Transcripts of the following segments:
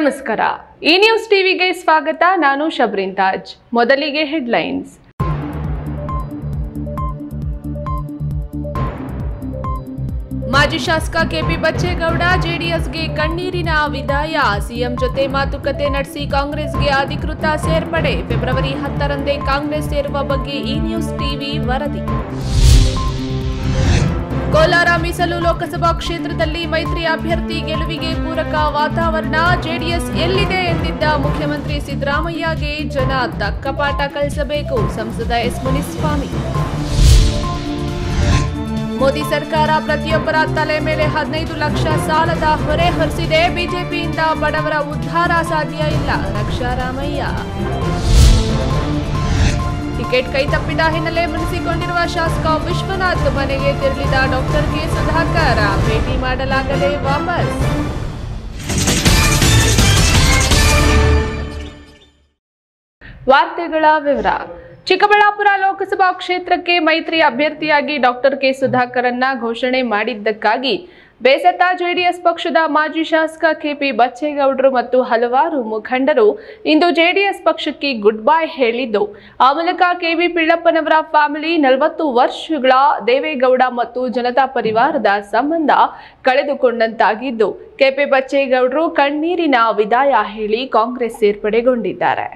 ನಮಸ್ಕಾರ ಈ ನ್ಯೂಸ್ ಟಿವಿಗೆ ಸ್ವಾಗತ ನಾನು ಶಬ್ರಿನ್ ತಾಜ್ ಮೊದಲಿಗೆ ಹೆಡ್ಲೈನ್ಸ್ ಮಾಜಿ ಶಾಸಕ ಕೆಪಿ ಬಚ್ಚೇಗೌಡ ಜೆಡಿಎಸ್ಗೆ ಕಣ್ಣೀರಿನ ವಿದಾಯ ಸಿಎಂ ಜೊತೆ ಮಾತುಕತೆ ನಡೆಸಿ ಕಾಂಗ್ರೆಸ್ಗೆ ಅಧಿಕೃತ ಸೇರ್ಪಡೆ ಫೆಬ್ರವರಿ ಹತ್ತರಂದೇ ಕಾಂಗ್ರೆಸ್ ಸೇರುವ ಬಗ್ಗೆ ಈ ನ್ಯೂಸ್ ಟಿವಿ ವರದಿ ಕೋಲಾರ ಮೀಸಲು ಲೋಕಸಭಾ ಕ್ಷೇತ್ರದಲ್ಲಿ ಮೈತ್ರಿ ಅಭ್ಯರ್ಥಿ ಗೆಲುವಿಗೆ ಪೂರಕ ವಾತಾವರಣ ಜೆಡಿಎಸ್ ಎಲ್ಲಿದೆ ಎಂದಿದ್ದ ಮುಖ್ಯಮಂತ್ರಿ ಸಿದ್ದರಾಮಯ್ಯಗೆ ಜನ ತಕ್ಕ ಪಾಠ ಕಲಿಸಬೇಕು ಸಂಸದ ಎಸ್ ಮುನಿಸ್ವಾಮಿ ಮೋದಿ ಸರ್ಕಾರ ಪ್ರತಿಯೊಬ್ಬರ ತಲೆ ಮೇಲೆ ಹದಿನೈದು ಲಕ್ಷ ಸಾಲದ ಹೊರೆ ಹೊರಿಸಿದೆ ಬಿಜೆಪಿಯಿಂದ ಬಡವರ ಉದ್ಧಾರ ಸಾಧ್ಯ ಇಲ್ಲ ರಕ್ಷಾರಾಮಯ್ಯ ಟಿಕೆಟ್ ಕೈ ತಪ್ಪಿದ ಹಿನ್ನೆಲೆ ಮುನಿಸಿಕೊಂಡಿರುವ ಶಾಸಕ ವಿಶ್ವನಾಥ್ ಮನೆಗೆ ತೆರಳಿದ ಡಾಕ್ಟರ್ ಕೆ ಸುಧಾಕರ್ ಭೇಟಿ ಮಾಡಲಾಗದೆ ವಾಪಸ್ ವಾರ್ತೆಗಳ ವಿವರ ಚಿಕ್ಕಬಳ್ಳಾಪುರ ಲೋಕಸಭಾ ಕ್ಷೇತ್ರಕ್ಕೆ ಮೈತ್ರಿ ಅಭ್ಯರ್ಥಿಯಾಗಿ ಡಾಕ್ಟರ್ ಕೆ ಸುಧಾಕರನ್ನ ಘೋಷಣೆ ಮಾಡಿದ್ದಕ್ಕಾಗಿ ಬೇಸತ್ತ ಜೆಡಿಎಸ್ ಪಕ್ಷದ ಮಾಜಿ ಶಾಸಕ ಕೆಪಿ ಬಚ್ಚೇಗೌಡರು ಮತ್ತು ಹಲವಾರು ಮುಖಂಡರು ಇಂದು ಜೆಡಿಎಸ್ ಪಕ್ಷಕ್ಕೆ ಗುಡ್ ಬೈ ಹೇಳಿದ್ದು ಆ ಮೂಲಕ ಕೆವಿ ಪಿಳ್ಳಪ್ಪನವರ ಫ್ಯಾಮಿಲಿ ನಲವತ್ತು ವರ್ಷಗಳ ದೇವೇಗೌಡ ಮತ್ತು ಜನತಾ ಪರಿವಾರದ ಸಂಬಂಧ ಕಳೆದುಕೊಂಡಂತಾಗಿದ್ದು ಕೆಪಿ ಬಚ್ಚೇಗೌಡರು ಕಣ್ಣೀರಿನ ವಿದಾಯ ಹೇಳಿ ಕಾಂಗ್ರೆಸ್ ಸೇರ್ಪಡೆಗೊಂಡಿದ್ದಾರೆ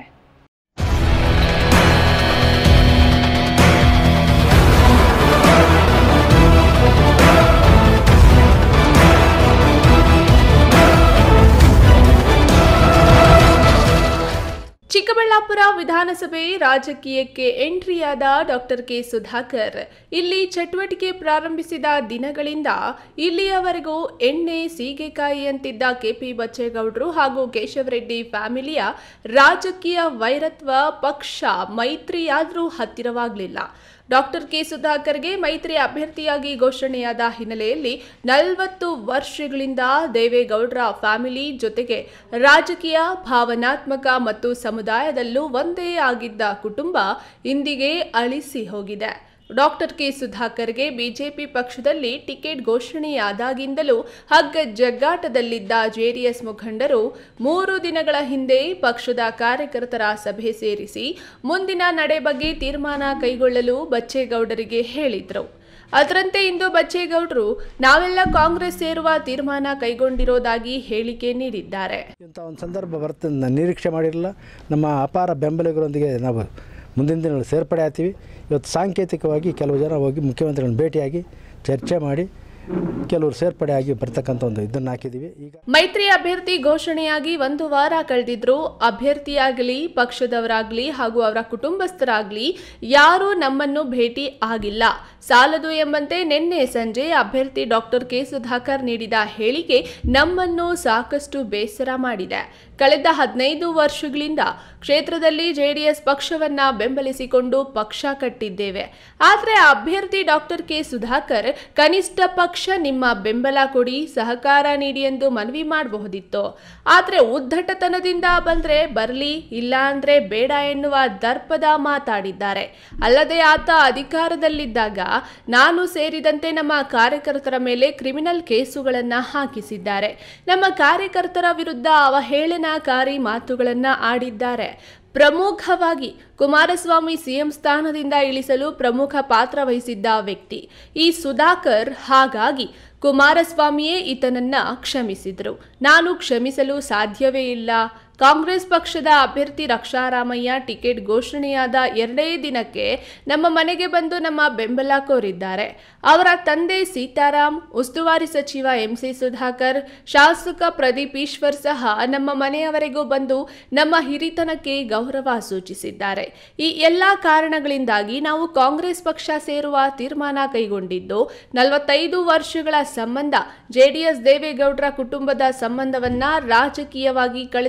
ಚಿಕ್ಕಬಳ್ಳಾಪುರ ವಿಧಾನಸಭೆ ರಾಜಕೀಯಕ್ಕೆ ಎಂಟ್ರಿಯಾದ ಡಾಕ್ಟರ್ ಕೆ ಸುಧಾಕರ್ ಇಲ್ಲಿ ಚಟುವಟಿಕೆ ಪ್ರಾರಂಭಿಸಿದ ದಿನಗಳಿಂದ ಇಲ್ಲಿಯವರೆಗೂ ಎಣ್ಣೆ ಸೀಗೆಕಾಯಿಯಂತಿದ್ದ ಕೆಪಿ ಬಚ್ಚೇಗೌಡರು ಹಾಗೂ ಕೇಶವರೆಡ್ಡಿ ಫ್ಯಾಮಿಲಿಯ ರಾಜಕೀಯ ವೈರತ್ವ ಪಕ್ಷ ಮೈತ್ರಿಯಾದರೂ ಹತ್ತಿರವಾಗಲಿಲ್ಲ ಡಾಕ್ಟರ್ ಕೆ ಸುಧಾಕರ್ಗೆ ಮೈತ್ರಿ ಅಭ್ಯರ್ಥಿಯಾಗಿ ಘೋಷಣೆಯಾದ ಹಿನ್ನೆಲೆಯಲ್ಲಿ ನಲವತ್ತು ವರ್ಷಗಳಿಂದ ದೇವೇಗೌಡರ ಫ್ಯಾಮಿಲಿ ಜೊತೆಗೆ ರಾಜಕೀಯ ಭಾವನಾತ್ಮಕ ಮತ್ತು ಸಮುದಾಯದಲ್ಲೂ ಒಂದೇ ಆಗಿದ್ದ ಕುಟುಂಬ ಇಂದಿಗೆ ಅಳಿಸಿ ಹೋಗಿದೆ ಡಾಕ್ಟರ್ ಕೆ ಸುಧಾಕರ್ಗೆ ಬಿಜೆಪಿ ಪಕ್ಷದಲ್ಲಿ ಟಿಕೆಟ್ ಘೋಷಣೆಯಾದಾಗಿಂದಲೂ ಹಗ್ಗ ಜಗ್ಗಾಟದಲ್ಲಿದ್ದ ಜೆಡಿಎಸ್ ಮುಖಂಡರು ಮೂರು ದಿನಗಳ ಹಿಂದೆ ಪಕ್ಷದ ಕಾರ್ಯಕರ್ತರ ಸಭೆ ಸೇರಿಸಿ ಮುಂದಿನ ನಡೆ ಬಗ್ಗೆ ತೀರ್ಮಾನ ಕೈಗೊಳ್ಳಲು ಬಚ್ಚೇಗೌಡರಿಗೆ ಹೇಳಿದ್ರು ಅದರಂತೆ ಇಂದು ಬಚ್ಚೇಗೌಡರು ನಾವೆಲ್ಲ ಕಾಂಗ್ರೆಸ್ ಸೇರುವ ತೀರ್ಮಾನ ಕೈಗೊಂಡಿರೋದಾಗಿ ಹೇಳಿಕೆ ನೀಡಿದ್ದಾರೆ ಇಂಥ ಒಂದು ಸಂದರ್ಭ ಬರ್ತದೆ ನಾನು ನಿರೀಕ್ಷೆ ಮಾಡಿರಲಿಲ್ಲ ನಮ್ಮ ಅಪಾರ ಬೆಂಬಲಿಗರೊಂದಿಗೆ ನಾವು ಮುಂದಿನ ದಿನಗಳು ಸೇರ್ಪಡೆ ಆಗ್ತೀವಿ ಇವತ್ತು ಸಾಂಕೇತಿಕವಾಗಿ ಕೆಲವು ಜನ ಹೋಗಿ ಮುಖ್ಯಮಂತ್ರಿಗಳನ್ನ ಭೇಟಿಯಾಗಿ ಚರ್ಚೆ ಮಾಡಿ ಕೆಲವರು ಸೇರ್ಪಡೆ ಆಗಿ ಬರ್ತಕ್ಕಂಥ ಒಂದು ಇದನ್ನು ಹಾಕಿದ್ದೀವಿ ಈಗ ಮೈತ್ರಿ ಅಭ್ಯರ್ಥಿ ಘೋಷಣೆಯಾಗಿ ಒಂದು ವಾರ ಕಳೆದಿದ್ರು ಅಭ್ಯರ್ಥಿಯಾಗಲಿ ಪಕ್ಷದವರಾಗ್ಲಿ ಹಾಗೂ ಅವರ ಕುಟುಂಬಸ್ಥರಾಗ್ಲಿ ಯಾರೂ ನಮ್ಮನ್ನು ಭೇಟಿ ಆಗಿಲ್ಲ ಸಾಲದು ಎಂಬಂತೆ ನಿನ್ನೆ ಸಂಜೆ ಅಭ್ಯರ್ಥಿ ಡಾಕ್ಟರ್ ಕೆ ಸುಧಾಕರ್ ನೀಡಿದ ಹೇಳಿಕೆ ನಮ್ಮನ್ನು ಸಾಕಷ್ಟು ಬೇಸರ ಮಾಡಿದೆ ಕಳೆದ ಹದಿನೈದು ವರ್ಷಗಳಿಂದ ಕ್ಷೇತ್ರದಲ್ಲಿ ಜೆಡಿಎಸ್ ಪಕ್ಷವನ್ನ ಬೆಂಬಲಿಸಿಕೊಂಡು ಪಕ್ಷ ಕಟ್ಟಿದ್ದೇವೆ ಆದರೆ ಅಭ್ಯರ್ಥಿ ಡಾಕ್ಟರ್ ಕೆ ಸುಧಾಕರ್ ಕನಿಷ್ಠ ಪಕ್ಷ ನಿಮ್ಮ ಬೆಂಬಲ ಕೊಡಿ ಸಹಕಾರ ನೀಡಿ ಎಂದು ಮನವಿ ಮಾಡಬಹುದಿತ್ತು ಆದರೆ ಉದ್ದಟತನದಿಂದ ಬಂದ್ರೆ ಬರಲಿ ಇಲ್ಲ ಅಂದ್ರೆ ಬೇಡ ಎನ್ನುವ ದರ್ಪದ ಮಾತಾಡಿದ್ದಾರೆ ಅಲ್ಲದೆ ಆತ ಅಧಿಕಾರದಲ್ಲಿದ್ದಾಗ ನಾನು ಸೇರಿದಂತೆ ನಮ್ಮ ಕಾರ್ಯಕರ್ತರ ಮೇಲೆ ಕ್ರಿಮಿನಲ್ ಕೇಸುಗಳನ್ನ ಹಾಕಿಸಿದ್ದಾರೆ ನಮ್ಮ ಕಾರ್ಯಕರ್ತರ ವಿರುದ್ಧ ಅವಹೇಳನಕಾರಿ ಮಾತುಗಳನ್ನ ಆಡಿದ್ದಾರೆ ಪ್ರಮುಖವಾಗಿ ಕುಮಾರಸ್ವಾಮಿ ಸಿಎಂ ಸ್ಥಾನದಿಂದ ಇಳಿಸಲು ಪ್ರಮುಖ ಪಾತ್ರ ವಹಿಸಿದ್ದ ವ್ಯಕ್ತಿ ಈ ಸುಧಾಕರ್ ಹಾಗಾಗಿ ಕುಮಾರಸ್ವಾಮಿಯೇ ಈತನನ್ನ ಕ್ಷಮಿಸಿದ್ರು ನಾನು ಕ್ಷಮಿಸಲು ಸಾಧ್ಯವೇ ಇಲ್ಲ ಕಾಂಗ್ರೆಸ್ ಪಕ್ಷದ ಅಭ್ಯರ್ಥಿ ರಕ್ಷಾರಾಮಯ್ಯ ಟಿಕೆಟ್ ಘೋಷಣೆಯಾದ ಎರಡೇ ದಿನಕ್ಕೆ ನಮ್ಮ ಮನೆಗೆ ಬಂದು ನಮ್ಮ ಬೆಂಬಲ ಕೋರಿದ್ದಾರೆ ಅವರ ತಂದೆ ಸೀತಾರಾಮ್ ಉಸ್ತುವಾರಿ ಸಚಿವ ಎಂಸಿ ಸುಧಾಕರ್ ಶಾಸಕ ಪ್ರದೀಪ್ ಈಶ್ವರ್ ಸಹ ನಮ್ಮ ಮನೆಯವರೆಗೂ ಬಂದು ನಮ್ಮ ಹಿರಿತನಕ್ಕೆ ಗೌರವ ಸೂಚಿಸಿದ್ದಾರೆ ಈ ಎಲ್ಲ ಕಾರಣಗಳಿಂದಾಗಿ ನಾವು ಕಾಂಗ್ರೆಸ್ ಪಕ್ಷ ಸೇರುವ ತೀರ್ಮಾನ ಕೈಗೊಂಡಿದ್ದು ನಲವತ್ತೈದು ವರ್ಷಗಳ ಸಂಬಂಧ ಜೆಡಿಎಸ್ ದೇವೇಗೌಡರ ಕುಟುಂಬದ ಸಂಬಂಧವನ್ನ ರಾಜಕೀಯವಾಗಿ ಕಳೆದುಕೊಳ್ಳುತ್ತಿಲ್ಲ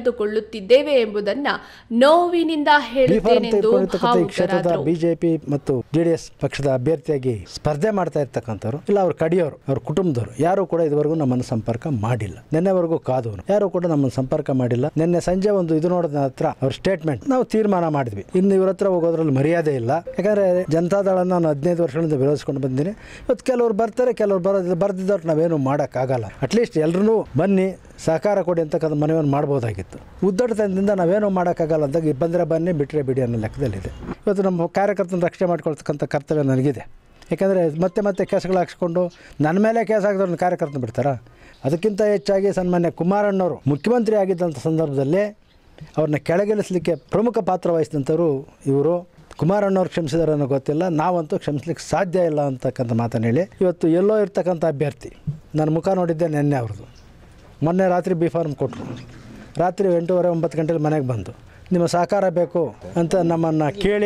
ಕಳೆದುಕೊಳ್ಳುತ್ತಿದ್ದೇವೆ ಎಂಬುದನ್ನ ನೋವಿನಿಂದ ಬಿ ಫಾರಂ ಹೇಳುತ್ತೇನೆಂದು ತೆಗೆದುಕೊಂಡಿರ್ತಕ್ಕಂಥ ಈ ಕ್ಷೇತ್ರದ ಭಾವುಕರಾದರು ಬಿಜೆಪಿ ಮತ್ತು ಜೆಡಿಎಸ್ ಪಕ್ಷದ ಅಭ್ಯರ್ಥಿಯಾಗಿ ಸ್ಪರ್ಧೆ ಮಾಡ್ತಾ ಇರ್ತಕ್ಕಂಥವ್ರು ಇಲ್ಲ ಅವ್ರ ಕಡಿಯೋರು ಅವ್ರ ಕುಟುಂಬದವರು ಯಾರು ಕೂಡ ಇದುವರೆಗೂ ನಮ್ಮನ್ನು ಸಂಪರ್ಕ ಮಾಡಿಲ್ಲ ನಿನ್ನೆವರೆಗೂ ಕಾದವರು ಯಾರು ಕೂಡ ನಮ್ಮನ್ನು ಸಂಪರ್ಕ ಮಾಡಿಲ್ಲ ನಿನ್ನೆ ಸಂಜೆ ಒಂದು ಇದು ನೋಡಿದ ಹತ್ರ ಅವ್ರ ಸ್ಟೇಟ್ಮೆಂಟ್ ನಾವು ತೀರ್ಮಾನ ಮಾಡಿದ್ವಿ ಇನ್ನು ಇವ್ರ ಹತ್ರ ಹೋಗೋದ್ರಲ್ಲಿ ಮರ್ಯಾದೆ ಇಲ್ಲ ಯಾಕಂದ್ರೆ ಜನತಾದಳನ ನಾನು ಹದಿನೈದು ವರ್ಷಗಳಿಂದ ವಿರೋಧಿಸ್ಕೊಂಡು ಬಂದಿನಿ ಇವತ್ತು ಕೆಲವ್ರು ಬರ್ತಾರೆ ಕೆಲವ್ರು ಬರೋದಿಲ್ಲ ಬರ್ದಿದ್ದವ್ರು ನಾವೇನು ಮಾಡೋಕ್ಕಾಗಲ್ಲ ಅಟ್ಲೀಸ್ಟ್ ಎಲ್ಲರೂ ಬನ್ನಿ ಸಹಕಾರ ಕೊಡಿ ಅಂತಕ್ಕಂಥ ಮನವಿಯನ್ನು ಮಾಡ್ಬೋದಾಗಿತ್ತು ಉದ್ದಟತನದಿಂದ ನಾವೇನು ಮಾಡೋಕ್ಕಾಗಲ್ಲ ಅಂದಾಗ ಬಂದರೆ ಬನ್ನಿ ಬಿಟ್ಟರೆ ಬಿಡಿ ಅನ್ನೋ ಲೆಕ್ಕದಲ್ಲಿದೆ ಇವತ್ತು ನಮ್ಮ ಕಾರ್ಯಕರ್ತನ ರಕ್ಷಣೆ ಮಾಡ್ಕೊಳ್ತಕ್ಕಂಥ ಕರ್ತವ್ಯ ನನಗಿದೆ ಯಾಕಂದರೆ ಮತ್ತೆ ಮತ್ತೆ ಕೇಸ್ಗಳು ಹಾಕ್ಸ್ಕೊಂಡು ನನ್ನ ಮೇಲೆ ಕೇಸ್ ಹಾಕಿದವ್ರನ್ನ ಕಾರ್ಯಕರ್ತನ ಬಿಡ್ತಾರಾ ಅದಕ್ಕಿಂತ ಹೆಚ್ಚಾಗಿ ಸನ್ಮಾನ್ಯ ಕುಮಾರಣ್ಣವರು ಮುಖ್ಯಮಂತ್ರಿ ಆಗಿದ್ದಂಥ ಸಂದರ್ಭದಲ್ಲಿ ಅವ್ರನ್ನ ಕೆಳಗಿಳಿಸ್ಲಿಕ್ಕೆ ಪ್ರಮುಖ ಪಾತ್ರ ವಹಿಸಿದಂಥವ್ರು ಇವರು ಕುಮಾರಣ್ಣವ್ರು ಕ್ಷಮಿಸಿದಾರೆ ಅನ್ನೋ ಗೊತ್ತಿಲ್ಲ ನಾವಂತೂ ಕ್ಷಮಿಸ್ಲಿಕ್ಕೆ ಸಾಧ್ಯ ಇಲ್ಲ ಅಂತಕ್ಕಂಥ ಮಾತನ್ನು ಹೇಳಿ ಇವತ್ತು ಎಲ್ಲೋ ಇರ್ತಕ್ಕಂಥ ಅಭ್ಯರ್ಥಿ ನನ್ನ ಮುಖ ನೋಡಿದ್ದೆ ನಿನ್ನೆ ಅವ್ರದ್ದು ಮೊನ್ನೆ ರಾತ್ರಿ ಬಿ ಫಾರ್ಮ್ ಕೊಟ್ಟರು ರಾತ್ರಿ ಎಂಟೂವರೆ ಒಂಬತ್ತು ಗಂಟೆಲಿ ಮನೆಗೆ ಬಂದು ನಿಮ್ಮ ಸಹಕಾರ ಬೇಕು ಅಂತ ನಮ್ಮನ್ನು ಕೇಳಿ